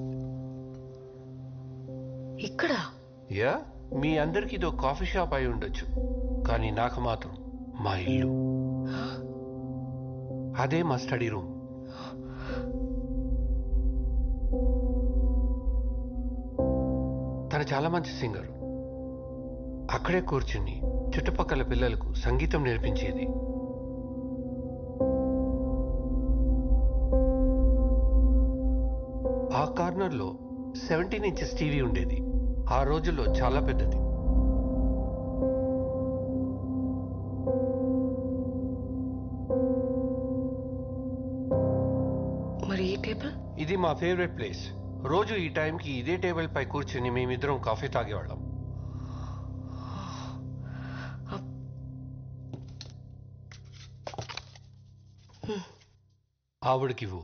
ఇక్కడ యా మీ అందరికి ఇదో కాఫీ షాప్ అయి ఉండొచ్చు కానీ నాకు మాత్రం మా ఇల్లు అదే మా స్టడీ రూమ్ తను చాలా మంచి సింగర్ అక్కడే కూర్చుని చుట్టుపక్కల పిల్లలకు సంగీతం నేర్పించేది ఆ కార్నర్లో సెవెంటీన్ ఇంచెస్ టీవీ ఉండేది ఆ రోజుల్లో చాలా పెద్దది మరి ఈ టేబుల్ ఇది మా ఫేవరెట్ ప్లేస్ రోజు ఈ టైంకి ఇదే టేబుల్ పై కూర్చుని మేమిద్దరం కాఫీ తాగేవాళ్ళం ఆవిడకివ్వు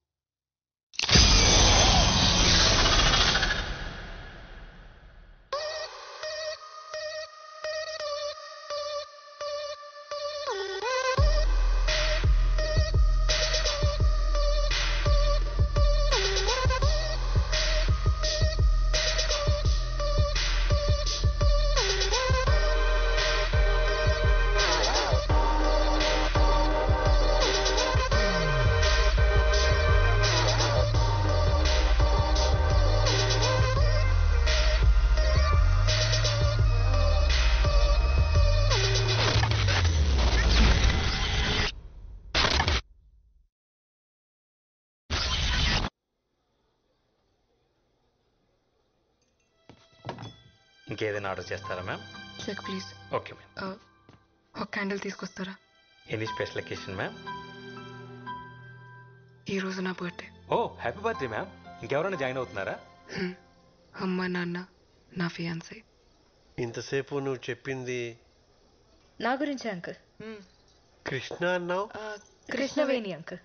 ఇంకేదైనా ఆర్డర్ చేస్తారా ma'am check please okay ma'am ఒక క్యాండిల్ తీసుకొస్తారా ఎనీ స్పెషల్ అకేషన్ మ్యామ్ ఈ రోజు నా బర్త్డే ఓ హ్యాపీ బర్త్డే మ్యామ్ ఇంకెవరైనా జాయిన్ అవుతున్నారా అమ్మ నాన్న నా ఫియాన్సీ ఇంతసేపు నువ్వు చెప్పింది నా గురించి అంకుల్ కృష్ణ అన్నావు కృష్ణవేణి అంకుల్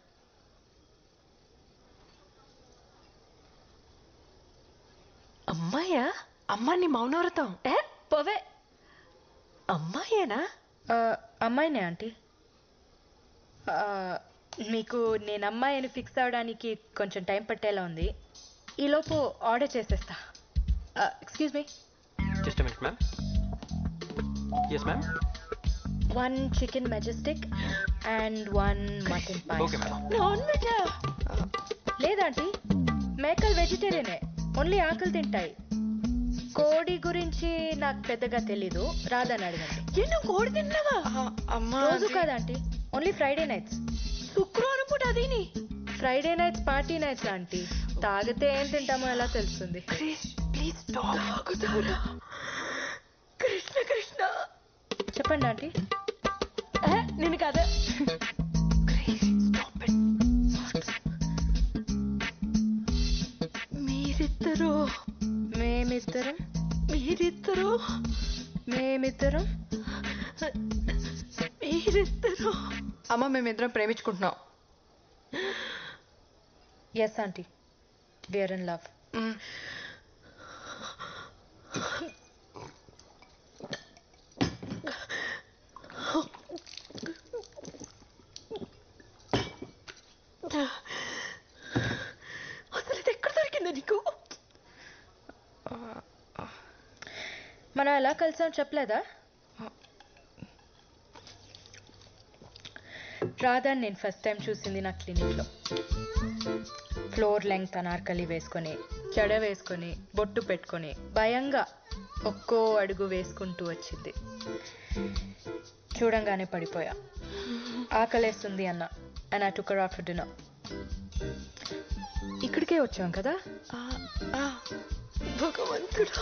అమ్మాయా అమ్మాని మౌనవ్రతం ఏ పోవే అమ్మాయేనా ఆ, అమ్మాయినే ఆంటీ ఆ, మీకు నేను అమ్మాయిని ఫిక్స్ అవడానికి కొంచెం టైం పట్టేలా ఉంది ఈలోపు ఆర్డర్ చేసేస్తా excuse me just minute ma'am yes ma'am one chicken Majestic and one mutton pi okay ma'am non veg లేదాంటీ మేకల్ వెజిటేరియనే only ఆకలి తింటాయి కోడి గురించి నాకు పెద్దగా తెలీదు రాదని అడగండి నువ్వు కోడి తిన్నావా అమ్మా రోజు కాదా ఆంటీ ఓన్లీ ఫ్రైడే నైట్స్ శుక్రవారం పూట అదేని Friday nights party nights aunty తాగితే ఏం తింటామో ఎలా తెలుస్తుంది ప్లీజ్ తాగుతారా కృష్ణ కృష్ణ చెప్పండి ఆంటీ నేను కదా మీరిద్దరు మేమిద్దరం మీరిద్దరు మేమిద్దరం మీరిద్దరు అమ్మ మేమిద్దరం ప్రేమించుకుంటున్నాం yes aunty VR in love అసలు ఇది ఎక్కడ దొరికింది నీకు మనం ఎలా కలిసాం చెప్పలేదా రాధాని నేను ఫస్ట్ టైం చూసింది నా క్లినిక్లో ఫ్లోర్ లెంగ్త్ అనార్కలి వేసుకొని జడ వేసుకొని బొట్టు పెట్టుకొని భయంగా ఒక్కో అడుగు వేసుకుంటూ వచ్చింది చూడంగానే పడిపోయా ఆకలేస్తుంది అన్న అండ్ ఆ టుకర్ ఆఫ్టర్ డిన్నర్ ఇక్కడికే వచ్చాం కదా భగవంతుడా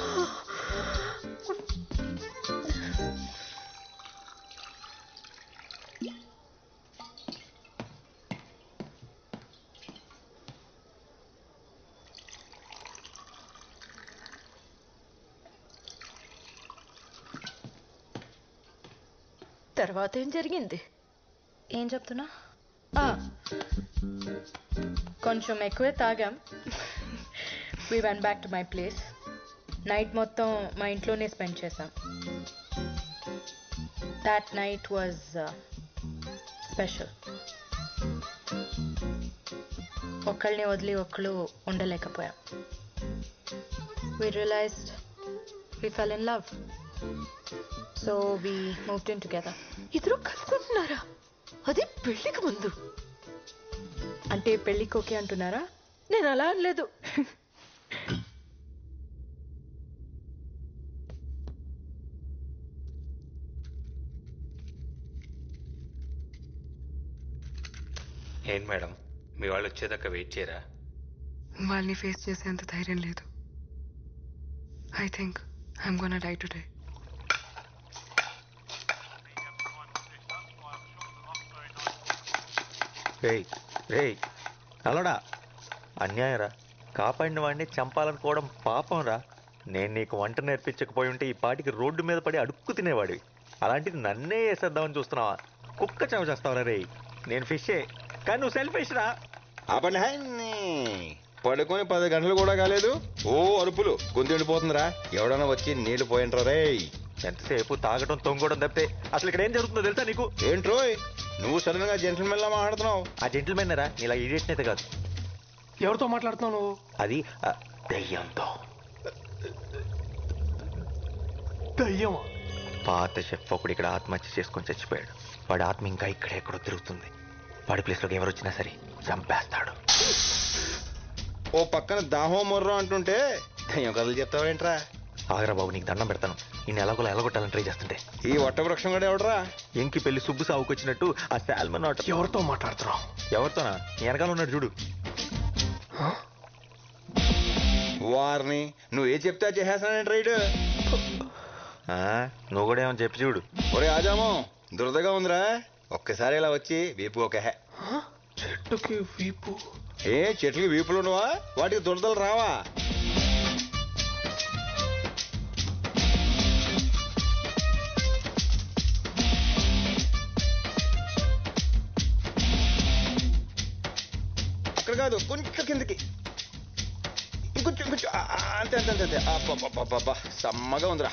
తర్వాత ఏం జరిగింది ఏం చెప్తున్నా ఆ, కొంచెం ఎక్కువే తాగాం we one back to my place night మొత్తం మా ఇంట్లోనే స్పెండ్ చేసాం దాట్ నైట్ వాజ్ స్పెషల్ ఒకళ్ళని వదిలి ఒకళ్ళు ఉండలేకపోయాం we realised we fell in love so we moved in together ఇద్దరు కలుసుకుంటున్నారా అది పెళ్లికి ముందు అంటే పెళ్ళికి ఓకే అంటున్నారా నేను అలా అనలేదు ఏంటి మేడం మీ వాళ్ళు వచ్చేదాకా వెయిట్ చేయరా వాళ్ళని ఫేస్ చేసేంత ధైర్యం లేదు I think I'm gonna die today రేయ్ రేయ్ అలడా అన్యాయరా కాపాడిన వాడిని చంపాలనుకోవడం పాపం రా నేను నీకు వంట నేర్పించకపోయి ఉంటే ఈ పాటికి రోడ్డు మీద పడి అడుక్కు తినేవాడివి అలాంటిది నన్నే వేసేద్దామని చూస్తున్నావా కుక్క చెవ చేస్తావరా రేయ్ నేను ఫిషే కానీ నువ్వు సెల్ఫిష్ రా ఆపండి హాయ్ పడుకొని పది గంటలు కూడా కాలేదు ఓ అరుపులు గొంతు ఎండిపోతుందిరా ఎవడన్నా వచ్చి నీళ్లు పోయింట్రా రే ఎంతసేపు తాగడం తొంగడం తప్పితే అసలు ఇక్కడ ఏం జరుగుతుందో తెలుసా నీకు ఏంట్రోయ్ నువ్వు సడన్ గా జెంటల్మెన్ లా మాట్లాడుతున్నావు ఆ జెంటిల్మెన్ రా నీలా ఇడియట్ అయితే కాదు ఎవరితో మాట్లాడుతున్నావు నువ్వు అది ఆ, దెయ్యంతో దయ్యమా పాత షెఫ్ ఒకడు ఇక్కడ ఆత్మహత్య చేసుకొని చచ్చిపోయాడు వాడి ఆత్మ ఇంకా ఇక్కడ ఎక్కడో తిరుగుతుంది వాడి ప్లేస్లోకి ఎవరు వచ్చినా సరే చంపేస్తాడు ఓ పక్కన దాహో మొర్రో అంటుంటే దయ్యం కథలు చెప్తావేంట్రా ఆగరా బాబు నీకు దండం పెడతాను ఈ ఎలాగోలా ఎలగొట్టాలని ట్రై చేస్తుంటే ఈ వట్ట వృక్షం కూడా ఎవడరా ఎంకి పెళ్లి సుబ్బు సావుకు వచ్చినట్టు ఆ శాల్మన్ ఆట ఎవరితో మాట్లాడుతున్నావు ఎవరితోనా నీ వెనకాల ఉన్నాడు చూడు వారిని నువ్వు ఏ చెప్తే చేసేస్తానంటే రైడ్ ఆ, నువ్వు కూడా ఏమని చెప్పి చూడు ఒరే ఆజామో దురదగా ఉందిరా ఒక్కసారి ఇలా వచ్చి వీపు ఒక హే చెట్టుకి వీపు ఏ చెట్లకి వీపులు ఉండవా వాటికి దురదలు రావా అక్కడ కాదు కొంచెం కిందకి ఇంకొంచెం ఇంకొంచెం ఆ, ఆ, అంతే అంతే అంతే అంతే అబ్బబ్బబ్బబ్బబ్బా, సమ్మగా ఉందిరా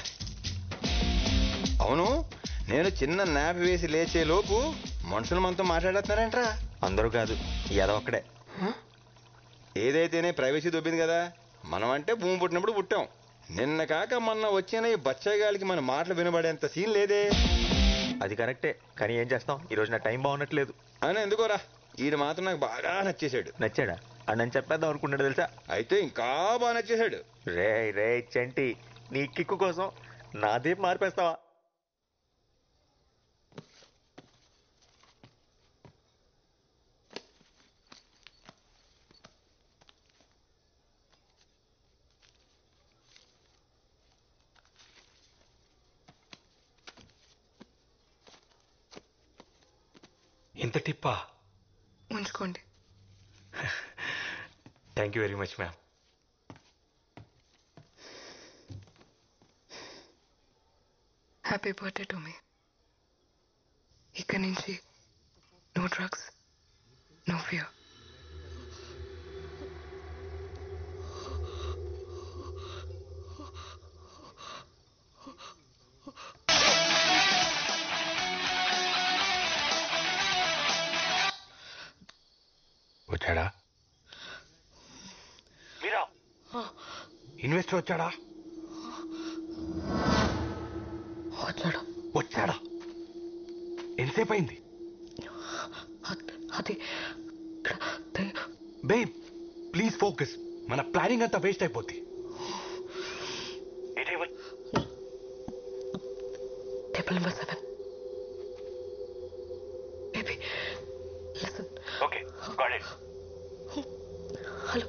అవును నేను చిన్న నాపి వేసి లేచే లోపు మనుషులు మనతో మాట్లాడేస్తున్నారేంట్రా అందరూ కాదు ఏదో ఒక్కడే ఏదైతేనే ప్రైవసీ దొబ్బింది కదా మనం అంటే భూమి పుట్టినప్పుడు పుట్టాం నిన్న కాక మొన్న వచ్చిన ఈ బచ్చగాలికి మన మాటలు వినబడేంత సీన్ లేదే అది కరెక్టే కానీ ఏం చేస్తాం ఈ రోజు నా టైం బాగున్నట్లేదు అని ఎందుకోరా ఈడు మాత్రం నాకు బాగా నచ్చేసాడు నచ్చాడా అని నేను చెప్పేద్దాం అనుకున్నాడు తెలుసా అయితే ఇంకా బాగా నచ్చేసాడు రే రే చంటి నీ కిక్కు కోసం నాదే మార్పేస్తావా ఇంత టిప్పా ఉంచుకోండి thank you very much ma'am happy birthday to me ఇక్కడి నుంచి నో డ్రగ్స్ నో ఫియర్ వచ్చాడా మీరా ఇన్వెస్టర్ వచ్చాడా వచ్చాడు వచ్చాడా ఎంతసేపు అయింది అది బేబ్ ప్లీజ్ ఫోకస్ మన ప్లానింగ్ అంతా వేస్ట్ అయిపోద్ది table number seven baby listen okay got it hello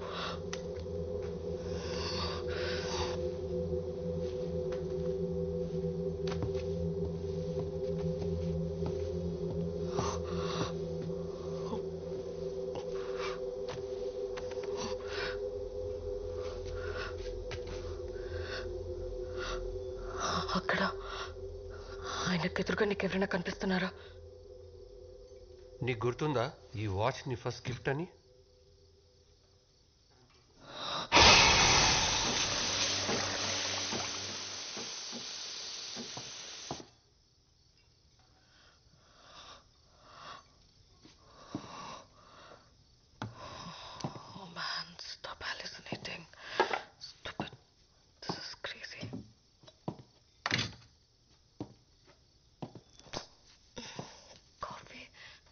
అక్కడ ఆయనకు ఎదురుగా నీకు ఎవరైనా కనిపిస్తున్నారా నీకు గుర్తుందా ఈ వాచ్ నీ ఫస్ట్ గిఫ్ట్ అని Oh man, stop hallucinating. Stupid. This is crazy. Coffee.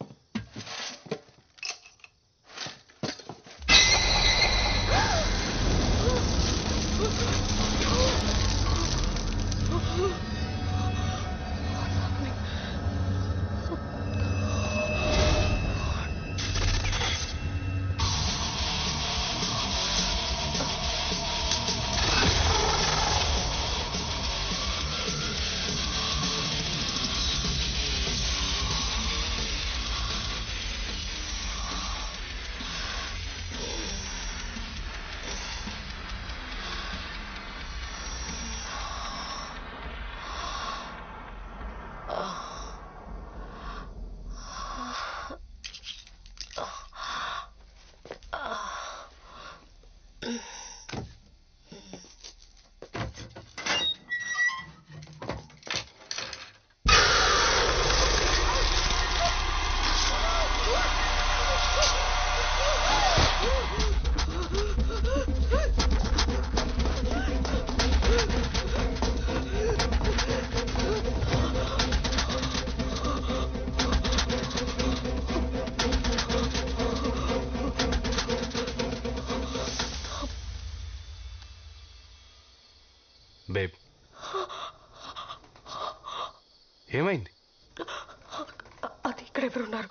Babe ఏమైంది అది ఇక్కడ ఎవరు ఉన్నారు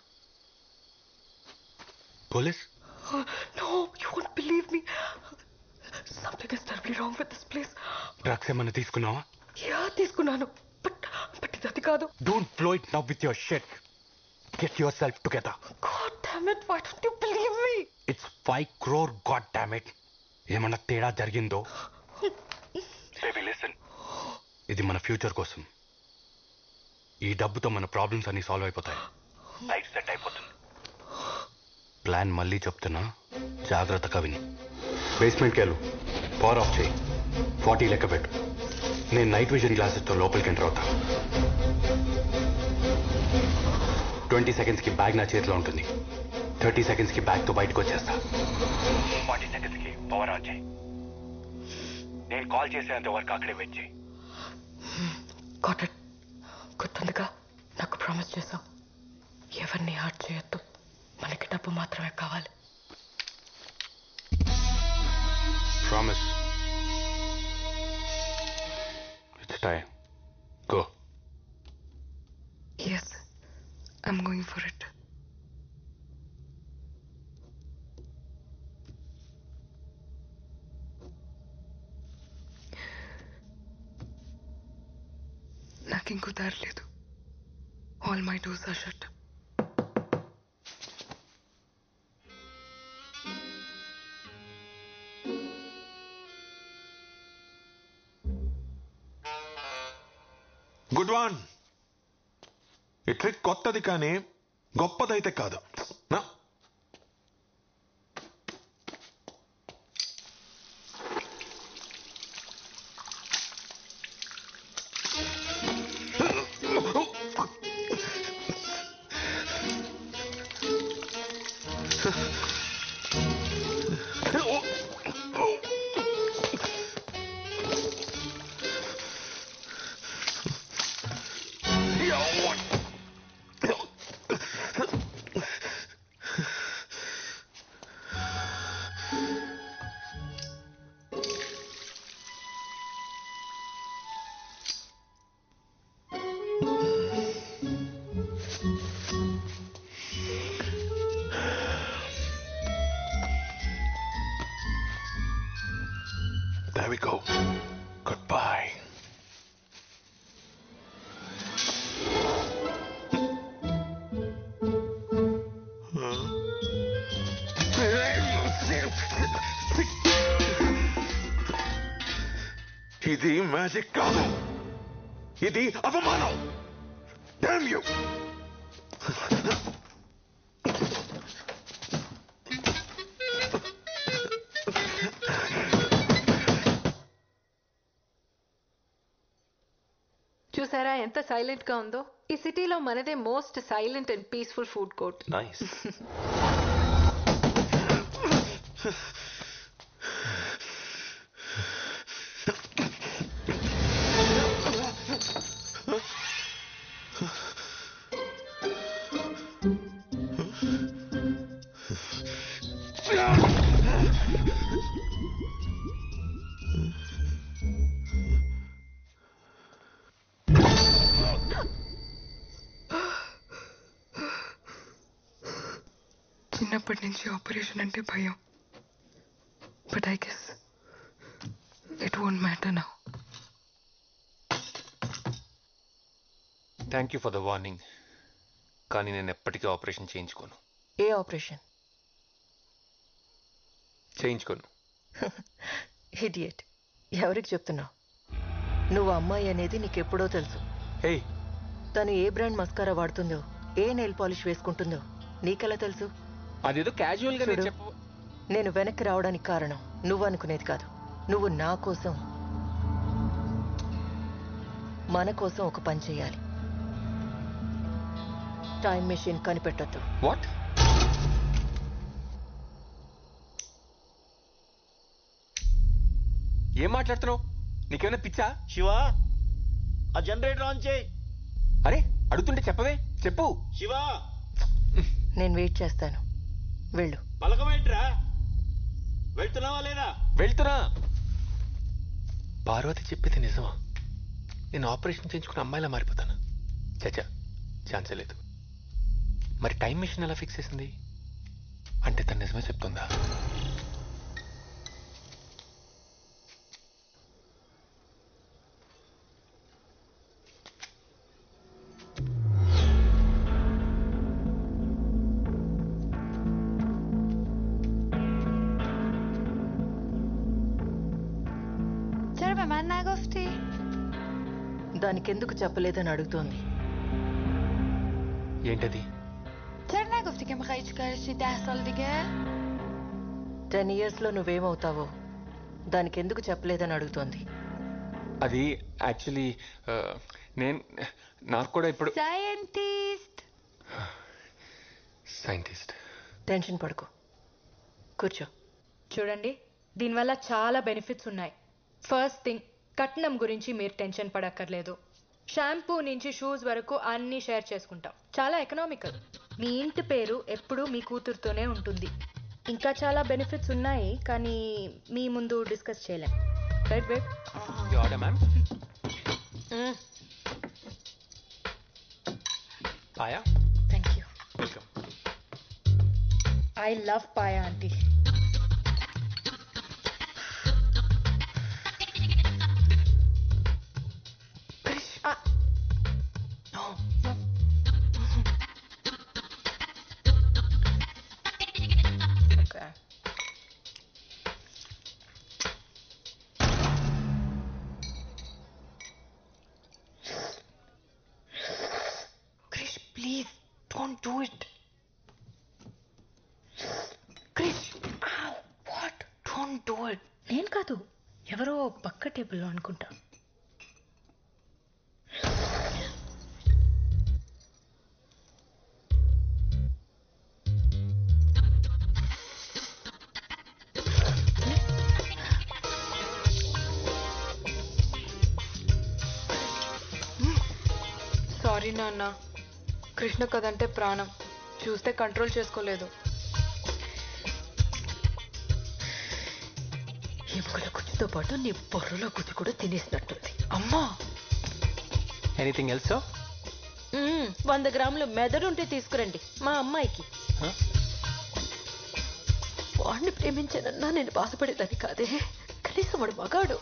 police no you won't believe me something is టెర్బిలీ wrong with this place drugs ఏమైనా తీసుకున్నావా యా తీసుకున్నాను బట్ బట్ ఇది అది కాదు don't flow it now with your షెట్ get your self together god damn it why don't you believe me it's five crore god damn it ఏమన్నా తేడా జరిగిందో బేబీ లిసన్ ఇది మన ఫ్యూచర్ కోసం ఈ డబ్బుతో మన ప్రాబ్లమ్స్ అన్ని సాల్వ్ అయిపోతాయి లైఫ్ సెట్ అయిపోతుంది ప్లాన్ మళ్ళీ చెప్తున్నా జాగ్రత్తగా విని బేస్మెంట్కి వెళ్ళు పవర్ ఆఫ్ చేయి ఫార్టీ లెక్క పెట్టు నేను నైట్ విజన్ గ్లాసెస్తో లోపలికి ఎంటర్ అవుతా ట్వంటీ సెకండ్స్కి బ్యాగ్ నా చేతిలో ఉంటుంది థర్టీ సెకండ్స్కి బ్యాగ్తో బయటకు వచ్చేస్తా ఫార్టీ సెకండ్స్కి పవర్ ఆన్ చేయి నేను కాల్ చేసేంత వరకు అక్కడే వెయిట్ చేయి గాట్ ఇట్ గుర్తుందిగా నాకు ప్రామిస్ చేసావు ఎవరిని హార్ట్ చేయొద్దు మనకి డబ్బు మాత్రమే కావాలి promise it's time go Yes, I'm going for it. నాకు ఇంకో దారి లేదు all my doors are shut good one ఈ ట్రిక్ కొత్తది కానీ గొప్పదైతే కాదు నా There we go. Goodbye. ఇది మ్యాజిక్ కాదు ఇది అవమానం డామ్ యూ చూసారా ఎంత సైలెంట్ గా ఉందో ఈ సిటీలో మనదే most silent and peaceful food court nice చిన్నప్పటి నుంచి ఆపరేషన్ అంటే భయం but I guess it won't matter now thank you for the warning కానీ నేను ఎప్పటికీ ఆపరేషన్ చేయించుకోను ఏ ఆపరేషన్ చేయించుకోను హిడియట్ ఎవరికి చెప్తున్నావు నువ్వు అమ్మాయి అనేది నీకెప్పుడో తెలుసు హే తను ఏ బ్రాండ్ మస్కారా వాడుతుందో ఏ నెయిల్ పాలిష్ వేసుకుంటుందో నీకెలా తెలుసు అదేదో క్యాజువల్ గా నేను చూడు, చెప్ప నేను వెనక్కి రావడానికి కారణం నువ్వు అనుకునేది కాదు నువ్వు నా కోసం మన కోసం ఒక పని చేయాలి టైం మెషిన్ కనిపెట్టొద్దు వాట్ ఏం మాట్లాడుతున్నావు నీకేమైనా పిచ్చా శివ ఆ జనరేటర్ ఆన్ చేయి అరే అడుగుతుంటే చెప్పవే చెప్పు శివ నేను వెయిట్ చేస్తాను వెళ్ళు పలకమేంట్రా వెళ్తున్నావా లేదా వెళ్తున్నా పార్వతి చెప్పేది నిజమా నేను ఆపరేషన్ చేయించుకున్న అమ్మాయిలా మారిపోతాను చచ్చా ఛాన్సే లేదు మరి టైం మిషన్ ఎలా ఫిక్స్ చేసింది అంటే తను నిజమే చెప్తుందా چرا به من نگفتی؟ దానికెందుకు చెప్పలేదని అడుగుతోంది ఏంటది چرا نگفتی که میخوای چیکارش چی ده سال دیگه؟ టెన్ ఇయర్స్లో నువ్వేమవుతావో దానికెందుకు చెప్పలేదని అడుగుతోంది అది యాక్చువల్లీ నేను నాకు కూడా ఇప్పుడు సైంటిస్ట్ సైంటిస్ట్ టెన్షన్ పడుకో కూర్చో చూడండి దీనివల్ల చాలా బెనిఫిట్స్ ఉన్నాయి ఫస్ట్ థింగ్ కట్నం గురించి మీరు టెన్షన్ పడక్కర్లేదు షాంపూ నుంచి షూస్ వరకు అన్నీ షేర్ చేసుకుంటాం చాలా ఎకనామికల్ మీ ఇంటి పేరు ఎప్పుడూ మీ కూతురుతోనే ఉంటుంది ఇంకా చాలా బెనిఫిట్స్ ఉన్నాయి కానీ మీ ముందు డిస్కస్ చేయలేం right babe you order ma'am paya thank you welcome I love paya aunty Okay. Krish, please, don't do it. Krish, ow, what? Don't do it. నేను కాదు ఎవరో పక్క టేబుల్లో అనుకుంటా సారీ నాన్న కృష్ణ కదంటే ప్రాణం చూస్తే కంట్రోల్ చేసుకోలేదు ఎముకల గుజ్జుతో పాటు నీ బొర్రలో గుజ్జు కూడా తినేసినట్టుంది అమ్మా ఎనీథింగ్ ఎల్స్ మ్మ్, వంద గ్రాములు మెదడుంటే తీసుకురండి మా అమ్మాయికి వాడిని ప్రేమించానన్నా నేను బాధపడేదాన్ని కాదే కనీసం వాడు మగాడు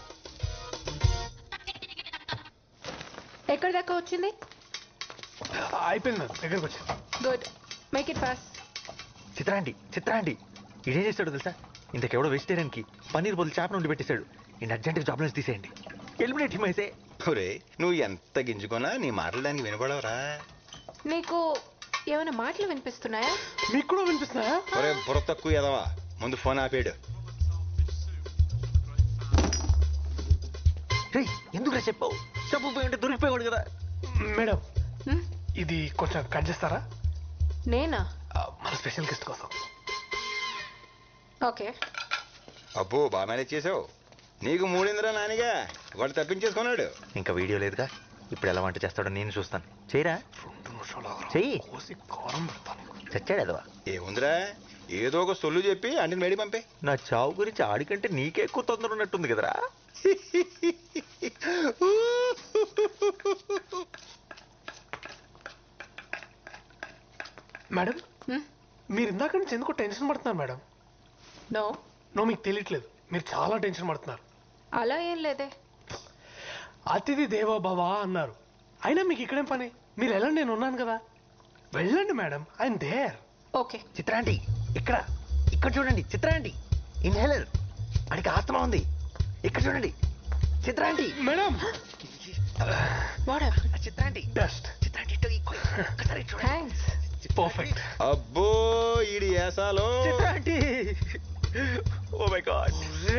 ఎక్కడి దాకా వచ్చింది అయిపోయింది మ్యామ్ దగ్గరకు వచ్చి గుడ్ మేక్ ఇట్ ఫాస్ట్ చిత్రాండి చిత్రాండి ఇదేం చేస్తాడు తెలుసా ఇంతకెవడో వెజిటేరియన్కి పన్నీర్ బదులు చేప నుండి పెట్టేశాడు ఈయన అర్జెంట్గా జాబ్ నుంచి తీసేయండి ఎలిమినేట్ హిమ్ అయితే ఒరే నువ్వు ఎంత గింజుకున్నా నీ మాటలు దానికి వినపడవరా నీకు ఏమైనా మాటలు వినిపిస్తున్నాయా మీకు కూడా వినిపిస్తున్నాయా ఒరే బుర్ర తక్కువ ఎదవా ముందు ఫోన్ ఆపేడు ఎందుకు చెప్పావు చెప్పకపోయి ఉంటే దొరికిపోయాడు కదా మేడం ఇది కొంచెం కట్ చేస్తారా నేనా ఆ, మన స్పెషల్ గెస్ట్ కోసం ఓకే అబ్బో బాగా మేనేజ్ చేసావు నీకు మూడిందిరా నానిగా వాడు తప్పించేసుకున్నాడు ఇంకా వీడియో లేదుగా ఇప్పుడు ఎలా వంట చేస్తాడో నేను చూస్తాను చేయరా చెయ్యి చచ్చాడు ఎదవా ఏముందిరా ఏదో ఒక సొల్లు చెప్పి అంటిని మేడి పంపే నా చావు గురించి ఆడికంటే నీకే ఎక్కువ తొందర ఉన్నట్టుంది కదరా మేడం మీరు ఇందాక నుంచి ఎందుకో టెన్షన్ పడుతున్నారు మేడం నో నో మీకు తెలియట్లేదు మీరు చాలా టెన్షన్ పడుతున్నారు అలా ఏం లేదే అతిథి దేవో భవ అన్నారు అయినా మీకు ఇక్కడేం పని మీరు వెళ్ళండి నేను ఉన్నాను కదా వెళ్ళండి మేడం ఐఎమ్ దేర్ ఓకే చిత్రాంటి ఇక్కడ ఇక్కడ చూడండి చిత్రాంటి ఇన్హేలర్ అడికి ఆత్మ ఉంది ఇక్కడ చూడండి చిత్రాంటి మేడం చిత్రాంటి బెస్ట్ చిత్రాంటి ఇటు ఈ కొయ్. ఒక్కసారి చూడండి థ్యాంక్స్ పర్ఫెక్ట్ అబ్బో ఈడి ఏసాలో చిత్రాంటి ఓ మై గాడ్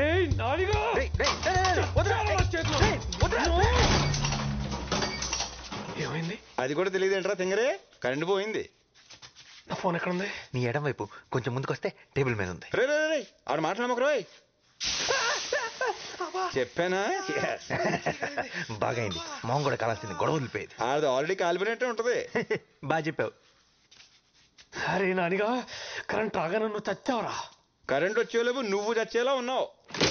ఏమైంది అది కూడా తెలియదు ఏంట్రా తింగరే కరెంట్ పోయింది నా ఫోన్ ఎక్కడ ఉంది నీ ఎడం వైపు కొంచెం ముందుకొస్తే టేబుల్ మీద ఉంది రే రే రే, రే ఆడ మాట నమ్మకు రోయ్ చెప్పానా బాగా అయింది మొహం కూడా కాలాల్సింది గొడవ వదిలిపోయేది ఆడది ఆల్రెడీ కాలిపోయినట్టే ఉంటది బాగా చెప్పావు అరే నానిగా కరెంట్ రాగానే నువ్వు చచ్చావరా కరెంట్ వచ్చేలోపు నువ్వు చచ్చేలా ఉన్నావు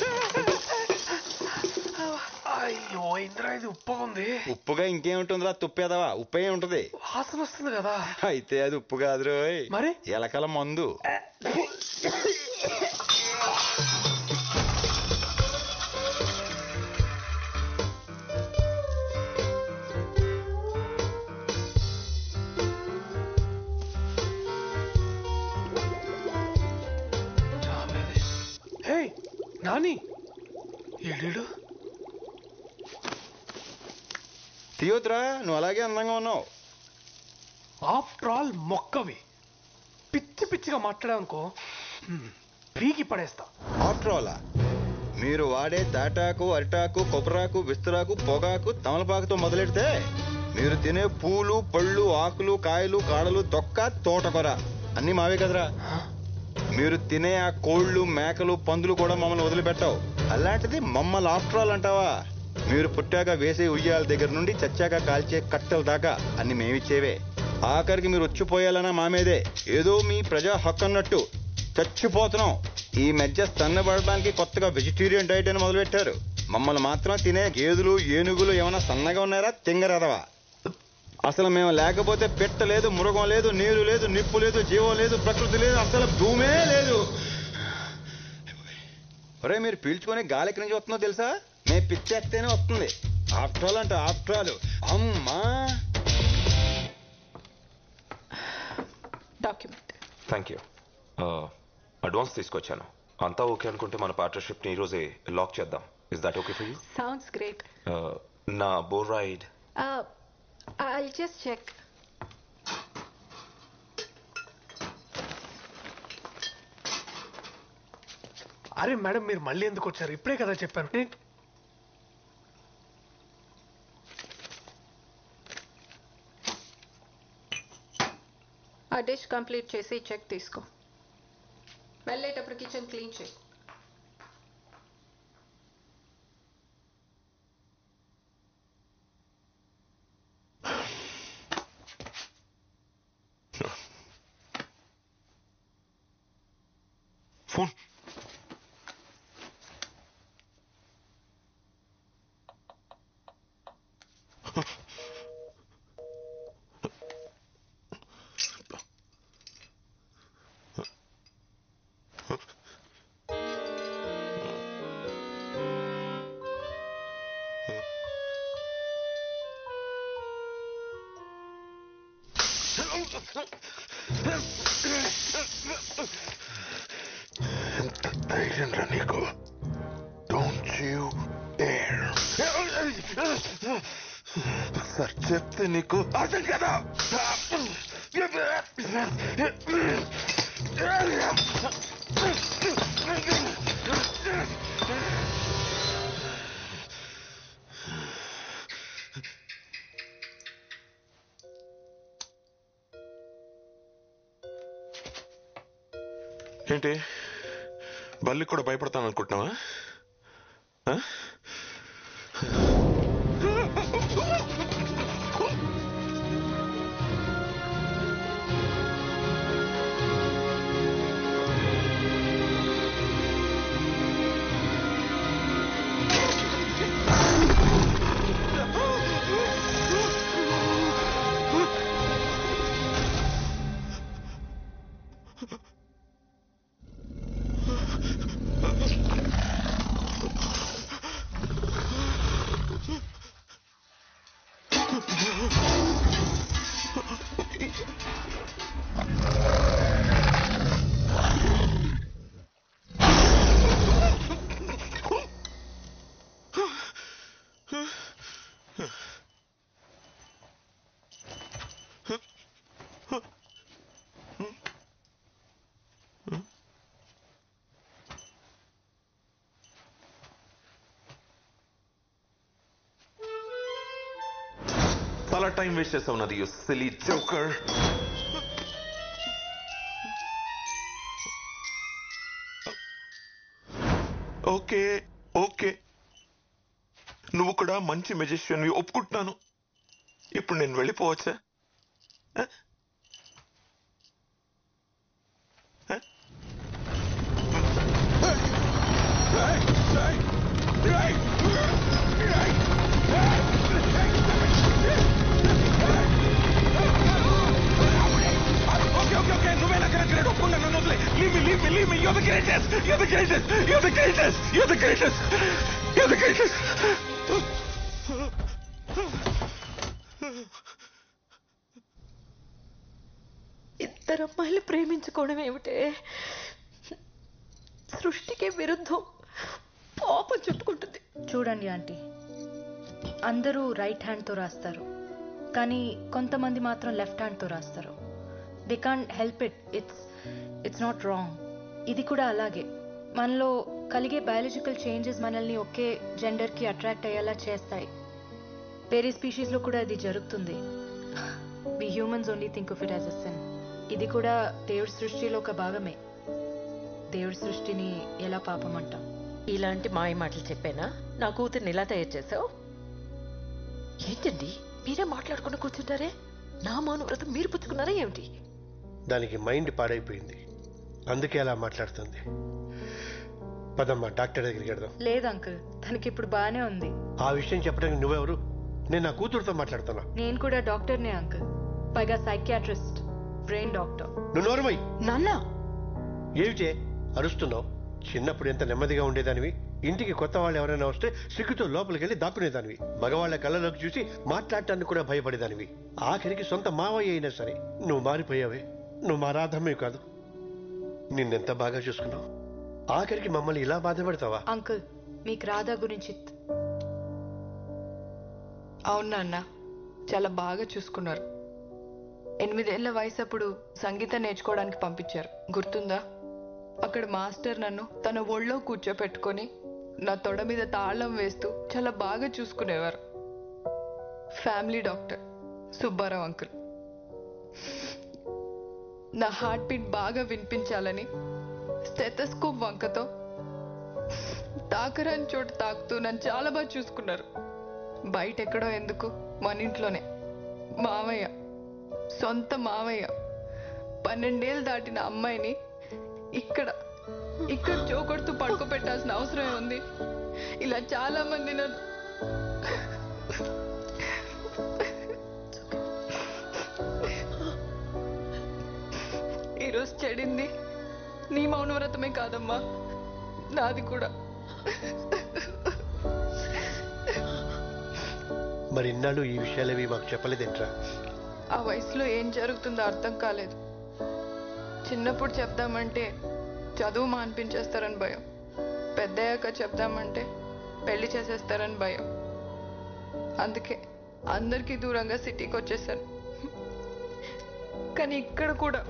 అయ్యో ఇంద్రా ఇది ఉప్పుగా ఉంది ఉప్పుగా ఇంకేముంటుందిరా తుప్పేదవా ఉప్పే ఉంటది వాసన వస్తుంది కదా అయితే అది ఉప్పు కాదు రోయ్ మరి ఎలకల మందు హే నాని ఏడు తీయొద్దురా నువ్వు అలాగే అందంగా ఉన్నావు ఆఫ్టర్ ఆల్ మొక్కవి పిచ్చి పిచ్చిగా మాట్లాడానుకో పీకి పడేస్తా ఆఫ్టర్ ఆల్ మీరు వాడే తాటాకు అరిటాకు కొబ్బరాకు విస్తరాకు పొగాకు తమలపాకుతో మొదలెడితే మీరు తినే పూలు పళ్ళు ఆకులు కాయలు కాడలు తొక్క తోటకొర అన్నీ మావే కదరా మీరు తినే ఆ కోళ్ళు మేకలు పందులు కూడా మమ్మల్ని వదిలిపెట్టవు అలాంటిది మమ్మల్ని ఆఫ్టర్ ఆల్ అంటావా మీరు పుట్టాక వేసే ఉయ్యాల దగ్గర నుండి చచ్చాక కాల్చే కట్టెల దాకా అన్ని మేమిచ్చేవే ఆఖరికి మీరు వచ్చిపోయాలన్నా మా మీదే ఏదో మీ ప్రజా హక్కు అన్నట్టు చచ్చిపోతున్నాం ఈ మధ్య సన్నబడడానికి కొత్తగా వెజిటేరియన్ డైట్ అని మొదలుపెట్టారు మమ్మల్ని మాత్రం తినే గేదెలు ఏనుగులు ఏమైనా సన్నగా ఉన్నారా తింగరదవా అసలు మేము లేకపోతే పెట్ట లేదు మృగం లేదు నీరు లేదు నిప్పు లేదు జీవం లేదు ప్రకృతి లేదు అసలు భూమే లేదు ఒరే మీరు పీల్చుకొని గాలి ఎక్కడి నుంచి వస్తుందో తెలుసా మేము పిచ్చేస్తేనే వస్తుంది ఆఫ్టర్ ఆల్ అంటే ఆఫ్టర్ ఆల్ అమ్మా డాక్యుమెంట్ థ్యాంక్ యూ అడ్వాన్స్ తీసుకొచ్చాను అంతా ఓకే అనుకుంటే మన పార్ట్నర్షిప్ని ఈరోజే లాక్ చేద్దాం is that okay for you sounds great నా bore ride I just check అరే మేడం మీరు మళ్ళీ ఎందుకు వచ్చారు ఇప్పుడే కదా చెప్పాను నేను ఆ డిష్ కంప్లీట్ చేసి చెక్ తీసుకో వెళ్ళేటప్పుడు కిచెన్ క్లీన్ చేయి ఫోన్ ఎంత ధైర్యం రా నీకు డోంట్ యూ డేర్ సార్ చెప్తే నీకు అర్థం కదా ఏంటి బల్లి కూడా భయపడతాను అనుకుంటున్నావా ఆ? చాలా టైం వేస్ట్ చేసావు నాది you silly joker okay okay నువ్వు కూడా మంచి మెజిషియన్ ఒప్పుకుంటున్నాను ఇప్పుడు నేను వెళ్ళిపోవచ్చా ఆ? ఆ? Okay, okay, okay. నువ్వే నా కరెక్ట్ ఒప్పుకున్నా నన్ను వదిలే leave me leave me leave me your the greatest your the greatest your the greatest your the greatest your the greatest ఇద్దరు అమ్మాయిలు ప్రేమించుకోవడం ఏమిటే సృష్టికి విరుద్ధం పాపం చుట్టుకుంటుంది చూడండి ఆంటీ అందరూ రైట్ హ్యాండ్తో రాస్తారు కానీ కొంతమంది మాత్రం లెఫ్ట్ హ్యాండ్తో రాస్తారు they can help it it's it's not wrong ఇది కూడా అలాగే మనలో కలిగే బయాలజికల్ చేంజెస్ మనల్ని ఒకే జెండర్కి అట్రాక్ట్ అయ్యేలా చేస్తాయి వేరే స్పీషీస్లో కూడా అది జరుగుతుంది వి humans only think of it as a సెన్ ఇది కూడా దేవుడి సృష్టిలో ఒక భాగమే దేవుడి సృష్టిని ఎలా పాపం అంటాం ఇలాంటి మాయ మాటలు చెప్పానా నా కూతుర్ని ఇలా తయారు చేసావు ఏంటండి మీరే మాట్లాడుకుని కూర్చుంటారే నా మౌన వ్రతం మీరు పుచ్చుకున్నారా ఏమిటి దానికి మైండ్ పాడైపోయింది అందుకే అలా మాట్లాడుతుంది పదమ్మా డాక్టర్ దగ్గరికి వెళ్దాం లేదు అంకుల్ తనకి ఇప్పుడు బాగానే ఉంది ఆ విషయం చెప్పడానికి నువ్వెవరు నేను నా కూతురుతో మాట్లాడుతున్నా నేను కూడా డాక్టర్నే అంకుల్ పైగా సైకియాట్రిస్ట్ బ్రెయిన్ డాక్టర్ నువ్వు నోరుమై నాన్న ఏమిటే అరుస్తున్నావు చిన్నప్పుడు ఎంత నెమ్మదిగా ఉండేదానివి ఇంటికి కొత్త వాళ్ళు ఎవరైనా వస్తే సిగ్గుతో లోపలికి వెళ్ళి దాక్కునేదానివి మగవాళ్ళ కళ్ళలోకి చూసి మాట్లాడటానికి కూడా భయపడేదానివి ఆఖరికి సొంత మావయ్య అయినా సరే నువ్వు మారిపోయావే నువ్వు మా రాధమ్మే కాదు నిన్నెంత బాగా చూసుకున్నావు ఆఖరికి మమ్మల్ని ఇలా బాధ పెడతావా అంకుల్ మీకు రాధా గురించి అవును నాన్న చాలా బాగా చూసుకున్నారు ఎనిమిదేళ్ల వయసు అప్పుడు సంగీతం నేర్చుకోవడానికి పంపించారు గుర్తుందా అక్కడ మాస్టర్ నన్ను తన ఒళ్ళో కూర్చోపెట్టుకొని నా తొడ మీద తాళం వేస్తూ చాలా బాగా చూసుకునేవారు ఫ్యామిలీ డాక్టర్ సుబ్బారావు అంకుల్ నా హార్ట్ బీట్ బాగా వినిపించాలని స్టెథస్కోప్ వంకతో తాకరాని చోట తాకుతూ నన్ను చాలా బాగా చూసుకున్నారు బయట ఎక్కడో ఎందుకు మన ఇంట్లోనే మామయ్య సొంత మామయ్య పన్నెండేళ్ళు దాటిన అమ్మాయిని ఇక్కడ ఇక్కడ చోకొడుతూ పడుకోబెట్టాల్సిన అవసరం ఉంది ఇలా చాలా మంది నన్ను ఈరోజు చెడింది నీ మౌనవ్రతమే కాదమ్మా నాది కూడా మరి ఇన్నాళ్ళు ఈ విషయాలేవి మాకు చెప్పలేదేంట్రా ఆ వయసులో ఏం జరుగుతుందో అర్థం కాలేదు చిన్నప్పుడు చెప్దామంటే చదువు మాన్పించేస్తారని భయం పెద్దయ్యాక చెప్దామంటే పెళ్లి చేసేస్తారని భయం అందుకే అందరికీ దూరంగా సిటీకి వచ్చేసాను కానీ ఇక్కడ కూడా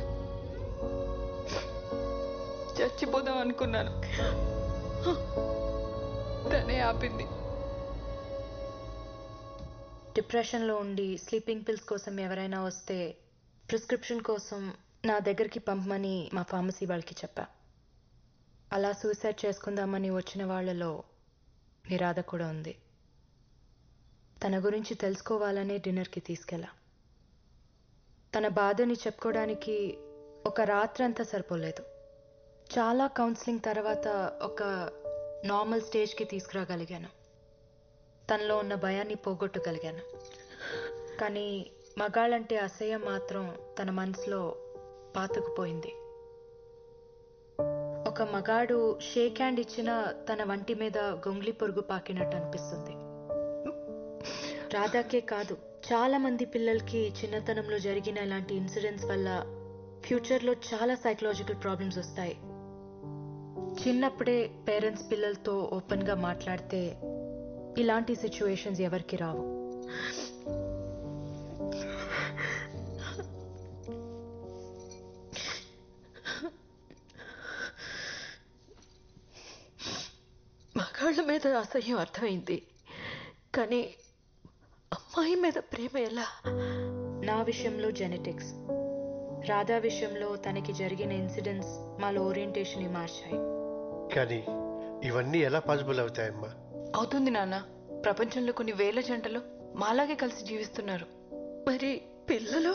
చచ్చిపోదాం అనుకున్నాను తనే ఆపింది డిప్రెషన్లో ఉండి స్లీపింగ్ పిల్స్ కోసం ఎవరైనా వస్తే ప్రిస్క్రిప్షన్ కోసం నా దగ్గరికి పంపమని మా ఫార్మసీ వాళ్ళకి చెప్పా అలా సూసైడ్ చేసుకుందామని వచ్చిన వాళ్ళలో నిరాధ కూడా ఉంది తన గురించి తెలుసుకోవాలనే డిన్నర్కి తీసుకెళ్ళా తన బాధని చెప్పుకోవడానికి ఒక రాత్రంతా సరిపోలేదు చాలా కౌన్సిలింగ్ తర్వాత ఒక నార్మల్ స్టేజ్కి తీసుకురాగలిగాను తనలో ఉన్న భయాన్ని పోగొట్టగలిగాను కానీ మగాళ్ళంటే అసహ్యం మాత్రం తన మనసులో పాతుకుపోయింది ఒక మగాడు షేక్ హ్యాండ్ ఇచ్చిన తన వంటి మీద గొంగ్లి పొరుగు పాకినట్టు అనిపిస్తుంది రాధాకే కాదు చాలా మంది పిల్లలకి చిన్నతనంలో జరిగిన ఇలాంటి ఇన్సిడెంట్స్ వల్ల ఫ్యూచర్లో చాలా సైకలాజికల్ ప్రాబ్లమ్స్ వస్తాయి చిన్నప్పుడే పేరెంట్స్ పిల్లలతో ఓపెన్గా మాట్లాడితే ఇలాంటి సిచ్యువేషన్స్ ఎవరికి రావు మగాళ్ళ మీద అసహ్యం అర్థమైంది కానీ అమ్మాయి మీద ప్రేమ ఎలా నా విషయంలో జెనెటిక్స్ రాధా విషయంలో తనకి జరిగిన ఇన్సిడెంట్స్ మాలో ఓరియంటేషన్ మార్చాయి కానీ ఇవన్నీ ఎలా పాసిబుల్ అవుతాయమ్మా అవుతుంది నాన్న ప్రపంచంలో కొన్ని వేల జంటలు మాలాగే కలిసి జీవిస్తున్నారు మరి పిల్లలు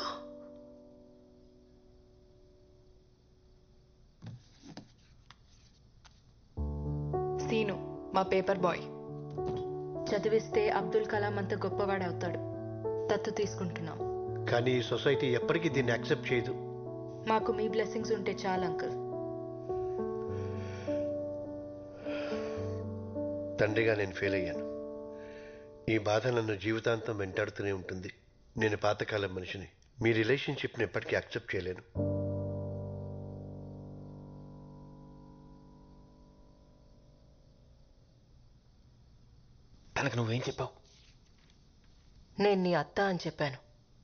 సీను మా పేపర్ బాయ్ చదివిస్తే అబ్దుల్ కలాం అంత గొప్పవాడవుతాడు దత్తు తీసుకుంటున్నాం కానీ ఈ సొసైటీ ఎప్పటికీ దీన్ని యాక్సెప్ట్ చేయదు మాకు మీ బ్లెస్సింగ్స్ ఉంటే చాలు అంకుల్ తండ్రిగా నేను ఫెయిల్ అయ్యాను ఈ బాధ నన్ను జీవితాంతం వెంటాడుతూనే ఉంటుంది నేను పాతకాలం మనిషిని మీ రిలేషన్షిప్ని ఎప్పటికీ యాక్సెప్ట్ చేయలేను తనకు నువ్వేం చెప్పావు నేను నీ అత్త అని చెప్పాను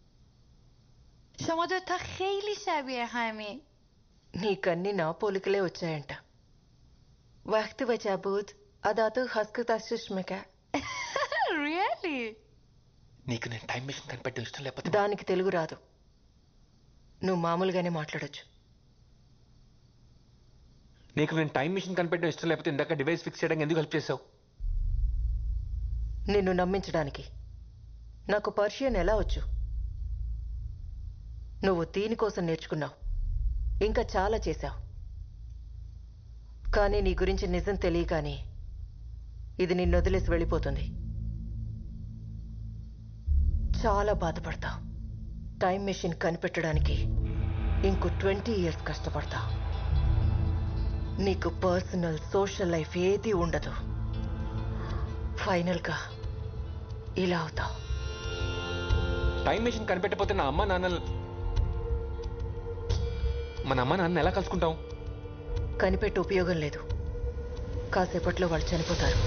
شما دوتا خیلی شبیه همین నీకన్నీ నా పోలికలే వచ్చాయంట వక్తి వచ్చా బూత్ అదాతో హస్కు తస్సుష్మిక రియల్లీ నీకు నేను టైం మిషన్ కనిపెట్టడం ఇష్టం లేకపోతే దానికి తెలుగు రాదు నువ్వు మామూలుగానే మాట్లాడొచ్చు నీకు నేను టైం మిషన్ కనిపెట్టడం ఇష్టం లేకపోతే ఇందాక డివైస్ ఫిక్స్ చేయడానికి ఎందుకు హెల్ప్ చేసావు నిన్ను నమ్మించడానికి నాకు పర్షియన్ ఎలా వచ్చు నువ్వు దీనికోసం నేర్చుకున్నావు ఇంకా చాలా చేశావు కానీ నీ గురించి నిజం తెలియగానే ఇది నిన్ను వదిలేసి వెళ్ళిపోతుంది చాలా బాధపడతావు టైం మెషిన్ కనిపెట్టడానికి ఇంకో ట్వంటీ ఇయర్స్ కష్టపడతా నీకు పర్సనల్ సోషల్ లైఫ్ ఏది ఉండదు ఫైనల్గా ఇలా అవుతావు టైం మెషిన్ కనిపెట్టకపోతే నా అమ్మ నాన్న మన అమ్మ నాన్న ఎలా కలుసుకుంటాం కనిపెట్టి ఉపయోగం లేదు కాసేపట్లో వాళ్ళు చనిపోతారు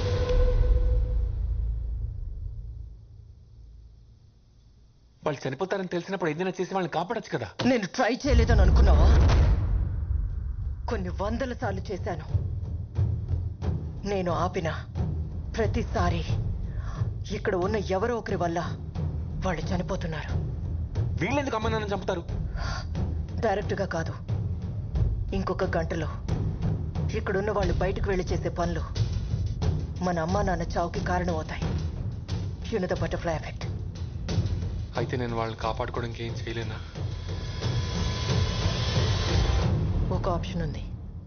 వాళ్ళు చనిపోతారని తెలిసినప్పుడు ఏదైనా చేసి వాళ్ళని కాపాడొచ్చు కదా నేను ట్రై చేయలేదని అనుకున్నావా కొన్ని వందల సార్లు చేశాను నేను ఆపిన ప్రతిసారి ఇక్కడ ఉన్న ఎవరో ఒకరి వల్ల వాళ్ళు చనిపోతున్నారు వీళ్ళెందుకు అమ్మ నాన్న చంపుతారు డైరెక్ట్గా కాదు ఇంకొక గంటలో ఇక్కడున్న వాళ్ళు బయటకు వెళ్ళి చేసే పనులు మన అమ్మా నాన్న చావుకి కారణం అవుతాయి యూన్ ద బటర్ఫ్లై ఎఫెక్ట్ అయితే నేను వాళ్ళని కాపాడుకోవడానికి ఏం చేయలేనా ఒక ఆప్షన్ ఉంది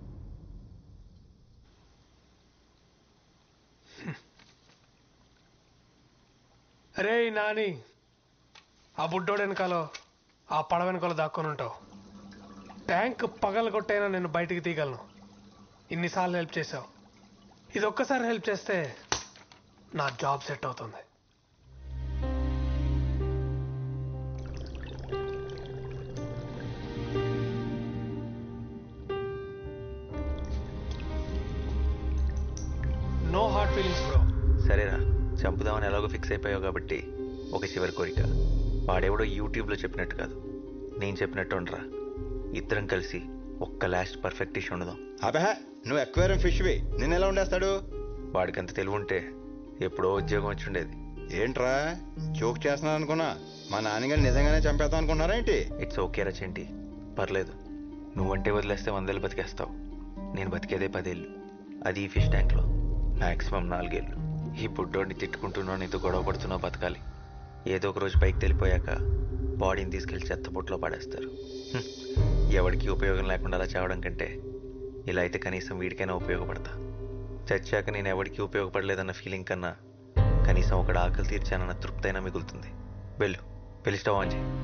అరే నాని ఆ బుడ్డోడు వెనకాలో ఆ పడవ వెనకాల దాక్కొని ఉంటావు ట్యాంక్ పగలగొట్టైనా నేను బయటికి తీయగలను ఇన్నిసార్లు హెల్ప్ చేసావు ఇది ఒక్కసారి హెల్ప్ చేస్తే నా జాబ్ సెట్ అవుతుంది నో హార్ట్ ఫీలింగ్స్ బ్రో సరేరా చంపుదామని ఎలాగో ఫిక్స్ అయిపోయావు కాబట్టి ఒక చివరి కోరిక వాడెవడో యూట్యూబ్లో చెప్పినట్టు కాదు నేను చెప్పినట్టు ఉండరా ఇద్దరం కలిసి ఒక్క లాస్ట్ పర్ఫెక్ట్ డిష్ ఉండదాం అబహ నువ్వు ఎక్వేరియం ఫిష్వి నిన్ను ఎలా ఉండేస్తాడు వాడికి అంత తెలివి ఉంటే ఎప్పుడో ఉద్యోగం వచ్చి ఉండేది ఏంట్రా జోక్ చేస్తున్నాను అనుకున్నా మా నాన్నగారు నిజంగానే చంపేద్దాం అనుకున్నారా ఏంటి ఇట్స్ ఓకే రా చెంటి పర్లేదు నువ్వంటే వదిలేస్తే వందేళ్ళు బతికేస్తావు నేను బతికేదే పదేళ్ళు అది ఈ ఫిష్ ట్యాంక్లో మాక్సిమం నాలుగేళ్ళు ఈ బుడ్డోడిని తిట్టుకుంటున్నావు నీతో గొడవ పడుతున్నావు బతకాలి ఏదో ఒక రోజు పైకి వెళ్ళిపోయాక బాడీని తీసుకెళ్లి చెత్తపుట్లో పడేస్తారు హ్మ్. ఎవడికి ఉపయోగం లేకుండా అలా చావడం కంటే ఇలా అయితే కనీసం వీడికైనా ఉపయోగపడతా చచ్చాక నేను ఎవడికి ఉపయోగపడలేదన్న ఫీలింగ్ కన్నా కనీసం ఒకటి ఆకలి తీర్చానన్న తృప్తి అయినా మిగులుతుంది వెళ్ళు వెళ్ళి స్టవ్ ఆన్ చేయి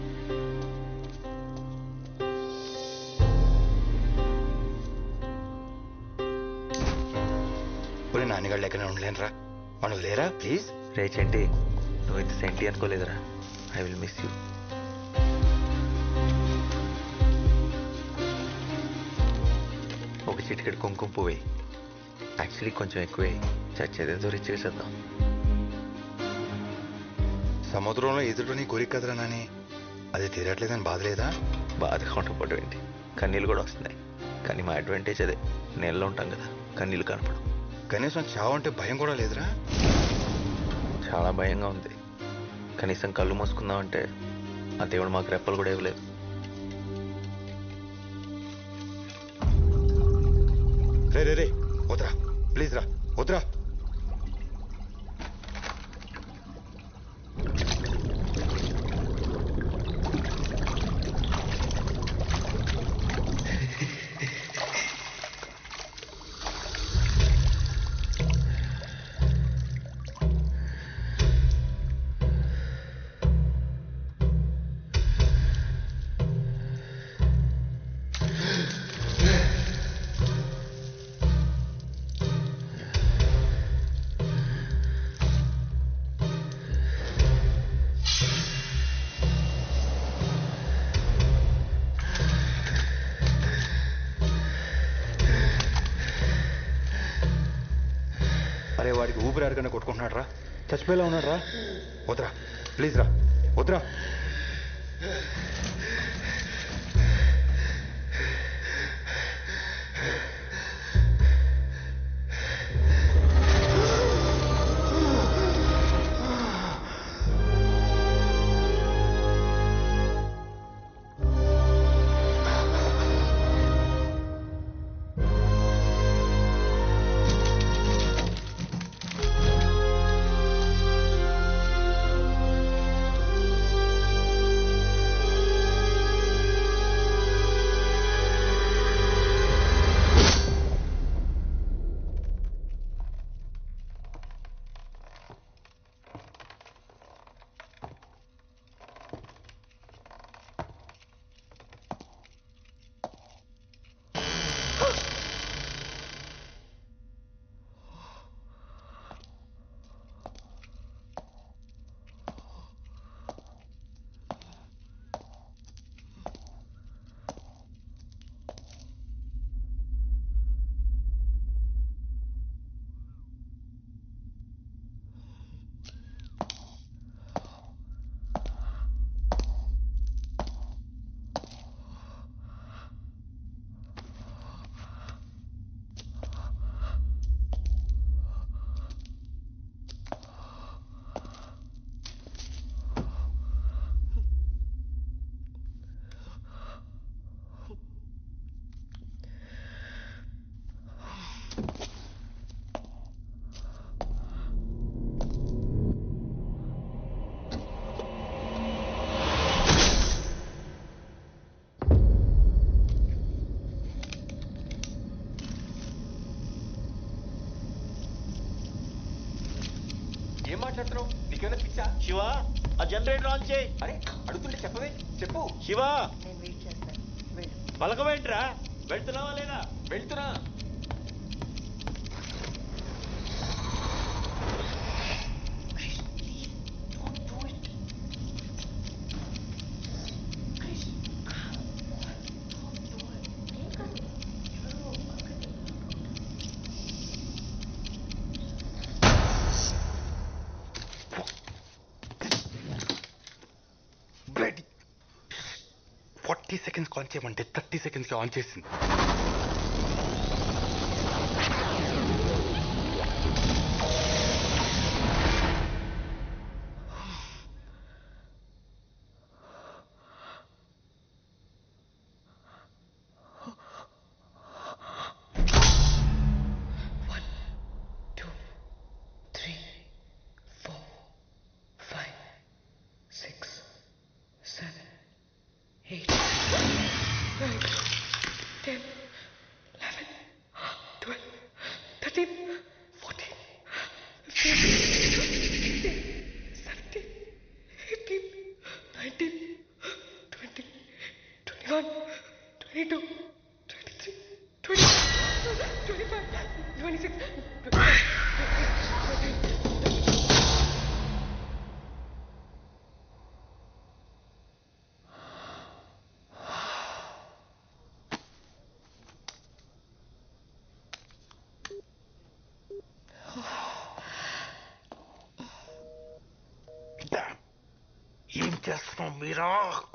పోనీ నాన్నగారు లెక్కనే ఉండలేనురా మనం లేరా ప్లీజ్ రే చెంటి నువ్వు ఇంత సెంటి అనుకోలేదురా ఐ విల్ మిస్ యూ ఒక చిటికెడు కుంకుమ పువ్వే యాక్చువల్లీ కొంచెం ఎక్కువే చచ్చేదేదో రిచ్ చేసేద్దాం సముద్రంలో ఎదుటని కోరిక కదరా నాని అది తీరట్లేదని బాధ లేదా బాధగా ఉండకపోవడం ఏంటి కన్నీళ్ళు కూడా వస్తున్నాయి కానీ మా అడ్వాంటేజ్ అదే నెలలో ఉంటాం కదా కన్నీళ్ళు కనపడం కనీసం చావు అంటే భయం కూడా లేదురా చాలా భయంగా ఉంది కనీసం కళ్ళు మూసుకుందామంటే ఆ దేవుడు మాకు రెప్పలు కూడా ఇవ్వలేదు రే రే రే వద్రా ప్లీజ్ రా వద్రా అరే వాడికి ఊపిరి అడగనే కొట్టుకుంటున్నాడు రా చచ్చిపోయేలా ఉన్నాడు రా వద్రా ప్లీజ్ రా వద్రా ఏం మాట్లాడుతున్నావు నీకేమైనా పిచ్చా శివ ఆ జనరేటర్ ఆన్ చేయి అరే అడుగుతుంటే చెప్పవే చెప్పు శివ పలకమేంట్రా వెళ్తున్నావా లేదా వెళ్తున్నా ఫార్టీ సెకండ్స్ ఆన్ చేయమంటే థర్టీ సెకండ్స్కి ఆన్ చేసింది three, four, five, six, seven, eight, nine, ten, eleven, twelve, thirteen, fourteen, fifteen, sixteen, seventeen, eighteen, nineteen, twenty, twenty-one, twenty-two, twenty-three, twenty-four, twenty-five, twenty-six, twenty-seven. ఏం చేస్తున్నావు మీరా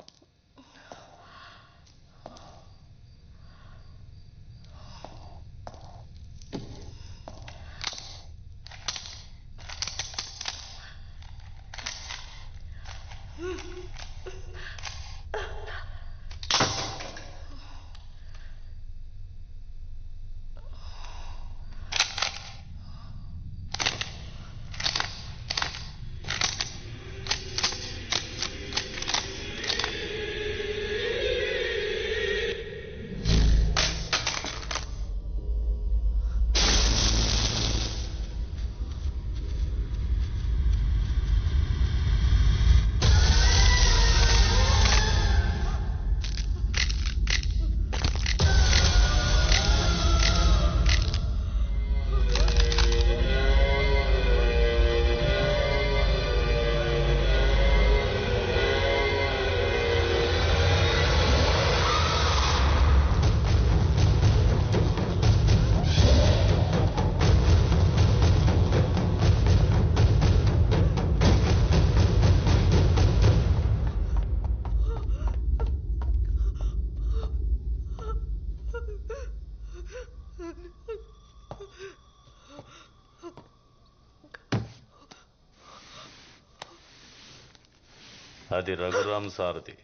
అది రఘురామ్ సారథి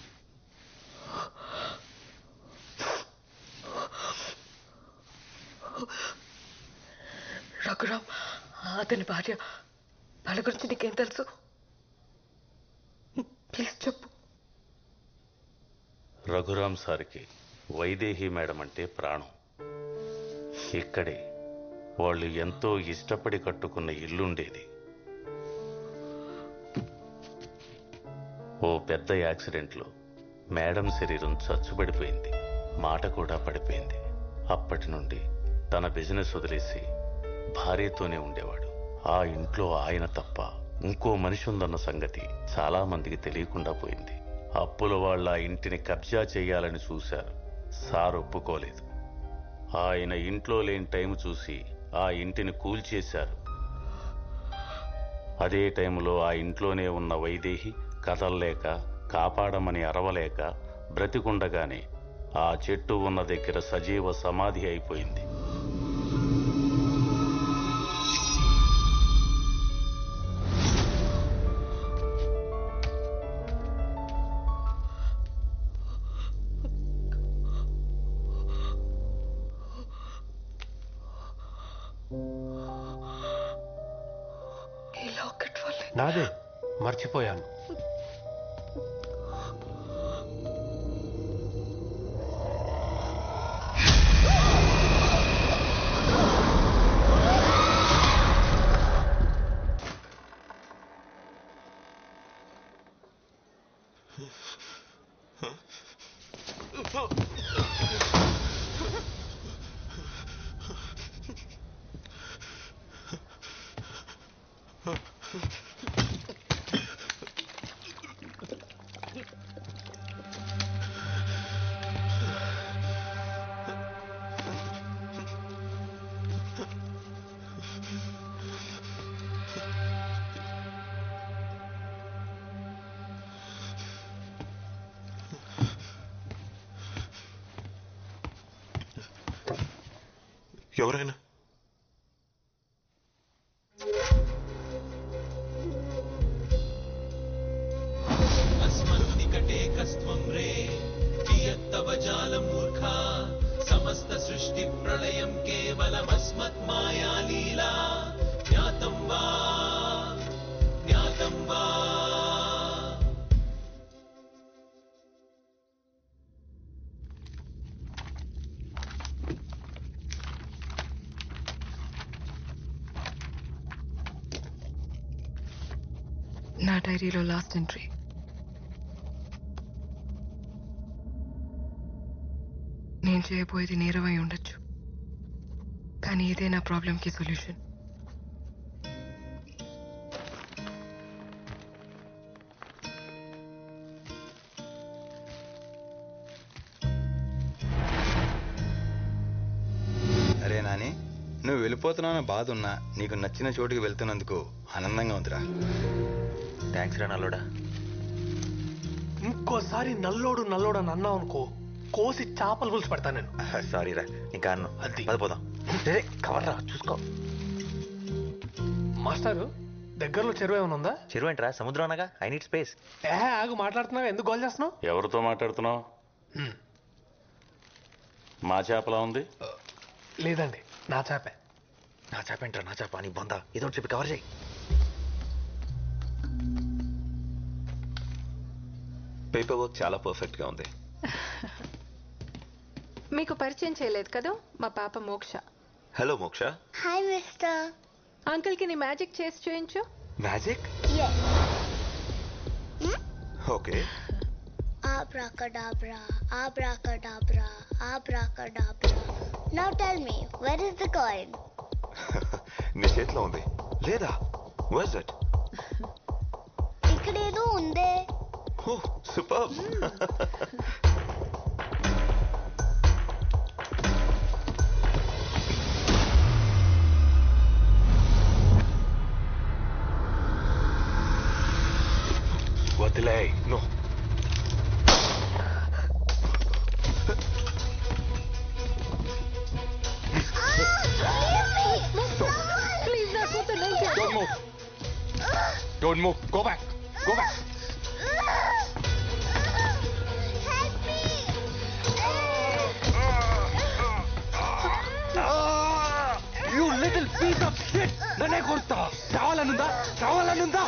రఘురామ్ అతని భార్య వాళ్ళ గురించి నీకేం తెలుసు ప్లీజ్ చెప్పు రఘురామ్ సార్కి వైదేహి మేడం అంటే ప్రాణం ఇక్కడే వాళ్ళు ఎంతో ఇష్టపడి కట్టుకున్న ఇల్లుండేది ఓ పెద్ద యాక్సిడెంట్లో మేడం శరీరం చచ్చుబడిపోయింది మాట కూడా పడిపోయింది అప్పటి నుండి తన బిజినెస్ వదిలేసి భార్యతోనే ఉండేవాడు ఆ ఇంట్లో ఆయన తప్ప ఇంకో మనిషి ఉందన్న సంగతి చాలా మందికి తెలియకుండా పోయింది అప్పుల వాళ్ళ ఆ ఇంటిని కబ్జా చేయాలని చూశారు సార్ ఒప్పుకోలేదు ఆయన ఇంట్లో లేని టైం చూసి ఆ ఇంటిని కూల్చేశారు అదే టైంలో ఆ ఇంట్లోనే ఉన్న వైదేహి కదల్లేక కాపాడమని అరవలేక బ్రతికుండగానే ఆ చెట్టు ఉన్న దగ్గర సజీవ సమాధి అయిపోయింది ఈ లాకెట్ వల్లే నాదే మర్చిపోయాను ఎవరైనా अस्मन्निकटे कस्त्वं रे कियत्तव जालमूर्खा समस्तसृष्टिप्रलयं केवलमस्मत्माया लीला ज्ञातं वा ज्ञातं वा నా డైరీలో లాస్ట్ ఎంట్రీ నేను చేయబోయేది నేరమై ఉండొచ్చు కానీ ఇదే నా ప్రాబ్లంకి సొల్యూషన్ అరే నాని నువ్వు వెళ్ళిపోతున్నావు బాధ ఉన్నా నీకు నచ్చిన చోటుకి వెళ్తున్నందుకు ఆనందంగా ఉందిరా థ్యాంక్స్ రా నల్లోడా ఇంకోసారి నల్లోడు నల్లోడు అని అన్నావు అనుకో కోసి చేపల పులుసు పెడతాను నేను సారీ రా ఇంకా అన్ను అది పదిపోదాం కవర్ రా చూసుకో మాస్టారు దగ్గరలో చెరువు ఏమైనా ఉందా చెరువు ఏంట్రా సముద్రం అనగా ఐ నీడ్ స్పేస్ ఏ ఆగు మాట్లాడుతున్నావు ఎందుకు గోల్ చేస్తున్నావు ఎవరితో మాట్లాడుతున్నావు హ్మ్. మా చేపలా ఉంది లేదండి నా చేపే నా చేప ఏంట్రా నా చేప నీ బొంద ఏదో ఒకటి చెప్పి కవర్ చేయి పేపర్ వర్క్ చాలా పర్ఫెక్ట్ గా ఉంది మీకు పరిచయం చేయలేదు కదా మా పాప మోక్ష హలో మోక్ష హాయ్ మిస్టర్ అంకుల్కి నీ మ్యాజిక్ చేసి చూయించు magic okay Abracadabra, abracadabra, abracadabra. Now tell me, where is the coin? నీ చేతిలో ఉంది లేదా వాజ్ దట్ ఇక్కడేదో ఉందే ఓ సూపర్ వదిలే నో ప్లీజ్ నా కూతురు Don't move. Don't move. Go back. Go back. You little piece of shit నన్నే కొడతా చావాలనుందా చావాలనుందా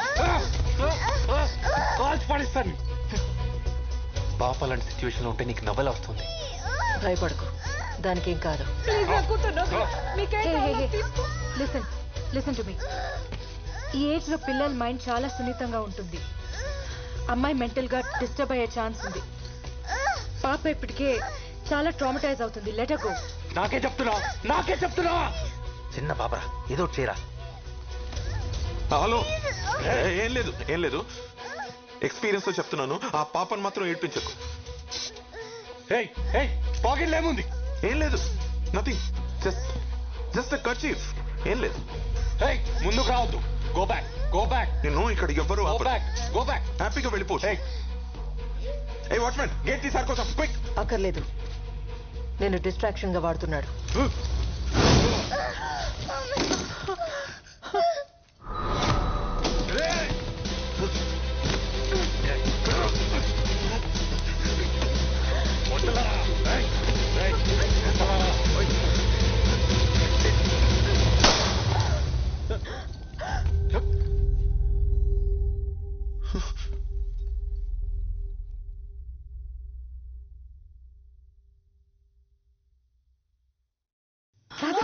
కాల్చి పడిస్తాను పాప అలాంటి సిచ్యువేషన్లో ఉంటే నీకు నవ్వలు వస్తుంది భయపడకు దానికేం కాదు ప్లీజ్ నా కూతురు మీకేం కావాలో తీసుకో లిసన్ లిసన్ టు మీ ఈ ఏజ్ లో పిల్లల మైండ్ చాలా సున్నితంగా ఉంటుంది అమ్మాయి మెంటల్ గా డిస్టర్బ్ అయ్యే ఛాన్స్ ఉంది పాప ఇప్పటికే చాలా ట్రామటైజ్ అవుతుంది లెటర్ గో నాకే చెప్తున్నా నాకే చెప్తున్నా చిన్న పాపరా ఏదో ఒకటి చేయరా హలో ఏ, ఏం లేదు ఏం లేదు ఎక్స్పీరియన్స్ తో చెప్తున్నాను ఆ పాపను మాత్రం ఏడ్పించకు ఏయ్ ఏయ్ పాకెట్లో ఏముంది ఏం లేదు నథింగ్ జస్ట్ జస్ట్ కచీఫ్ ఏం లేదు ఏయ్ ముందుకు రావద్దు గో బ్యాక్ గో బ్యాక్ నేను ఇక్కడ ఎవ్వరు గో బ్యాక్ గో బ్యాక్ హ్యాపీగా వెళ్ళిపోవచ్చు ఏ వాచ్మెన్ గేట్ తీసారు కోసం క్విక్ అక్కర్లేదు నేను డిస్ట్రాక్షన్ గా వాడుతున్నాడు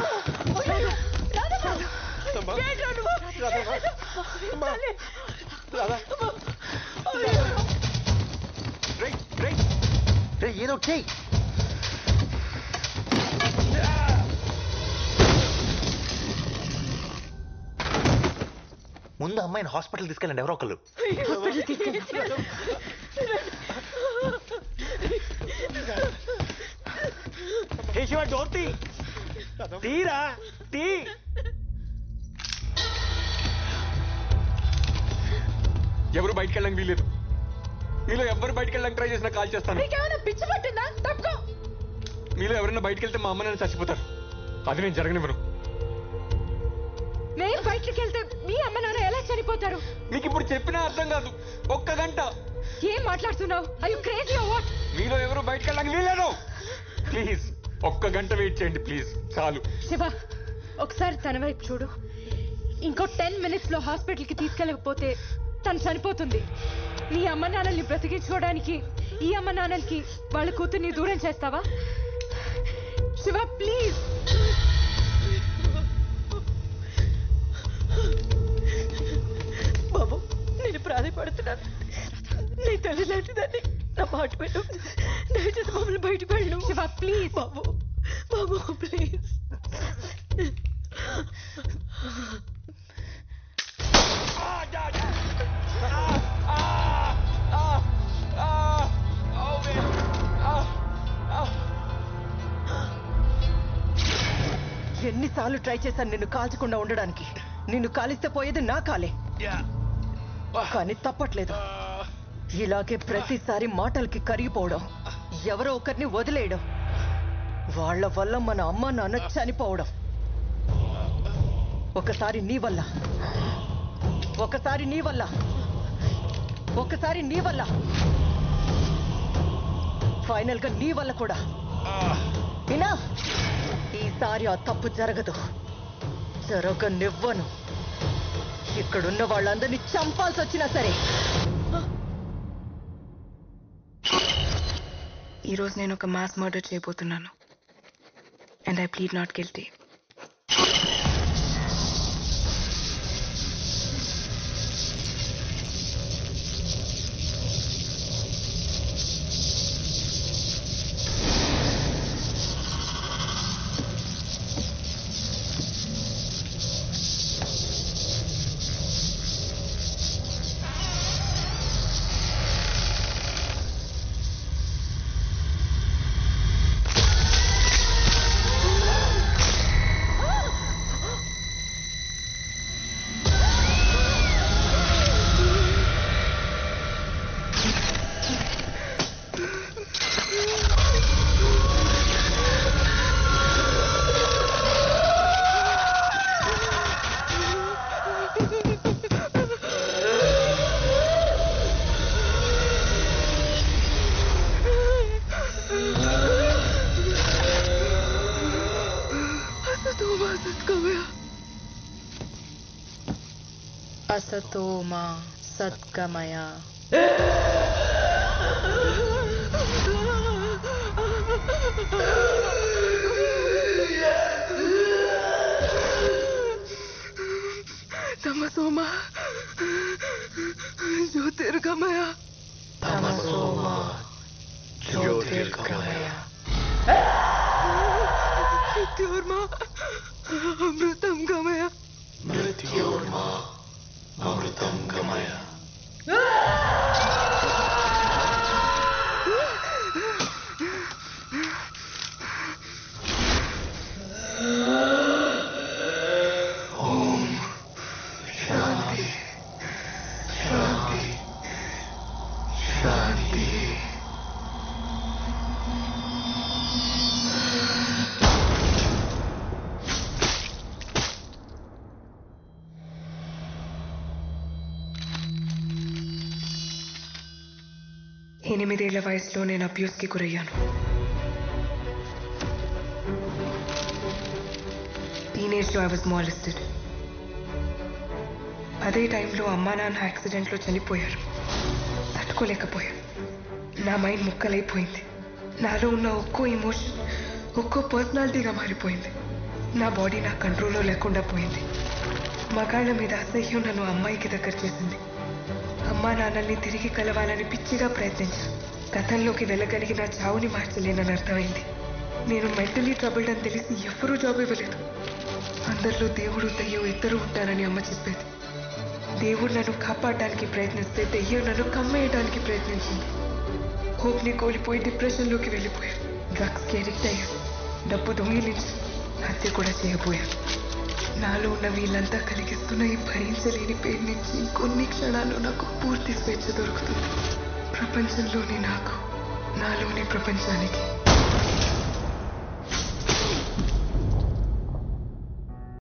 రే ఏదో చెయ్యి ముందు అమ్మాయిని హాస్పిటల్ తీసుకెళ్ళండి ఎవరో ఒకళ్ళు హే శివ డోర్ తీ తీరా తీ ఎవరు బయటికి వెళ్ళడానికి వీలేదు మీలో ఎవరు బయటికి వెళ్ళడానికి ట్రై చేసినా కాల్ చేస్తాను నీకేమైనా పిచ్చి పట్టిందా తప్పుకో మీలో ఎవరైనా బయటికి వెళ్తే మా అమ్మ నాన్న చచ్చిపోతారు అది నేను జరగనివ్వను నేను బయటికి వెళ్తే మీ అమ్మ నాన్న ఎలా చనిపోతారు మీకు ఇప్పుడు చెప్పినా అర్థం కాదు ఒక్క గంట ఏం మాట్లాడుతున్నావు అయ్యో క్రేజీ వాట్ మీలో ఎవరు బయటికి వెళ్ళడానికి వీలేదు ప్లీజ్ ఒక్క గంట వెయిట్ చేయండి ప్లీజ్ చాలు శివ ఒకసారి తన వైపు చూడు ఇంకో టెన్ మినిట్స్ లో హాస్పిటల్ కి తీసుకెళ్ళకపోతే తను చనిపోతుంది నీ అమ్మ నాన్నల్ని బ్రతికించుకోవడానికి ఈ అమ్మ నాన్నలకి వాళ్ళ కూతుర్ని దూరం చేస్తావా శివ ప్లీజ్ బాబు నేను ప్రాధాయపడుతున్నాను నీ తల్లి లాంటిదాన్ని నా మాట పెట్టు దయచేసి మమ్మల్ని బయటకు వెళ్ళు Shiva please Babu Babu please ఎన్నిసార్లు ట్రై చేశాను నిన్ను కాల్చకుండా ఉండడానికి నిన్ను కాలిస్తే పోయేది నా కాలే కానీ తప్పట్లేదు ఇలాగే ప్రతిసారి మాటలకి కరిగిపోవడం ఎవరో ఒకరిని వదిలేయడం వాళ్ళ వల్ల మన అమ్మ నాన్న చనిపోవడం ఒకసారి నీ వల్ల ఒకసారి నీ వల్ల ఒకసారి నీ వల్ల ఫైనల్ గా నీ వల్ల కూడా వినా ఈసారి ఆ తప్పు జరగదు జరగనివ్వను ఇక్కడున్న వాళ్ళందరినీ చంపాల్సి వచ్చినా సరే ఈరోజు నేను ఒక మాస్ మర్డర్ చేయబోతున్నాను and I plead not guilty असतो मा सत्कमय తమసోమ జ్యోతిర్గమయ తమసోమ జ్యోతిర్గమయ మృత్యోర్మ అమృతం గమయ మృత్యోర్మా అమృతం గమయ ఓం శాంతి శాంతి శాంతి ఎనిమిదేళ్ల వయసులో నేను అబ్యూస్కి గురయ్యాను టీనేజ్లో ఐ వాజ్ మాలిస్టెడ్ అదే టైంలో అమ్మా నాన్న యాక్సిడెంట్లో చనిపోయారు తట్టుకోలేకపోయాను నా మైండ్ ముక్కలైపోయింది నాలో ఉన్న ఒక్కో ఎమోషన్ ఒక్కో పర్సనాలిటీగా మారిపోయింది నా బాడీ నా కంట్రోల్లో లేకుండా పోయింది మగాళ్ళ మీద అసహ్యం నన్ను అమ్మాయికి దగ్గర చేసింది అమ్మా నాన్నల్ని తిరిగి కలవాలని పిచ్చిగా ప్రయత్నించాను గతంలోకి వెళ్ళగలిగి నా చావుని మార్చలేనని అర్థమైంది నేను మెంటలీ ట్రబుల్డ్ అని తెలిసి ఎవ్వరూ జాబ్ ఇవ్వలేదు అందరిలో దేవుడు దెయ్యం ఇద్దరు ఉంటారని అమ్మ చెప్పేది దేవుడు నన్ను కాపాడడానికి ప్రయత్నిస్తే దెయ్యం నన్ను కమ్మేయడానికి ప్రయత్నించింది హోప్ని కోల్పోయి డిప్రెషన్లోకి వెళ్ళిపోయాను డ్రగ్స్కి అడిక్ట్ అయ్యాను డబ్బు దొంగిలించి హత్య కూడా చేయబోయాను నాలో ఉన్న వీళ్ళంతా కలిగిస్తున్న ఈ భరించలేని పేరు నుంచి కొన్ని క్షణాల్లో నాకు పూర్తి స్వేచ్ఛ దొరుకుతుంది ప్రపంచంలోని నాకు నాలోని ప్రపంచానికి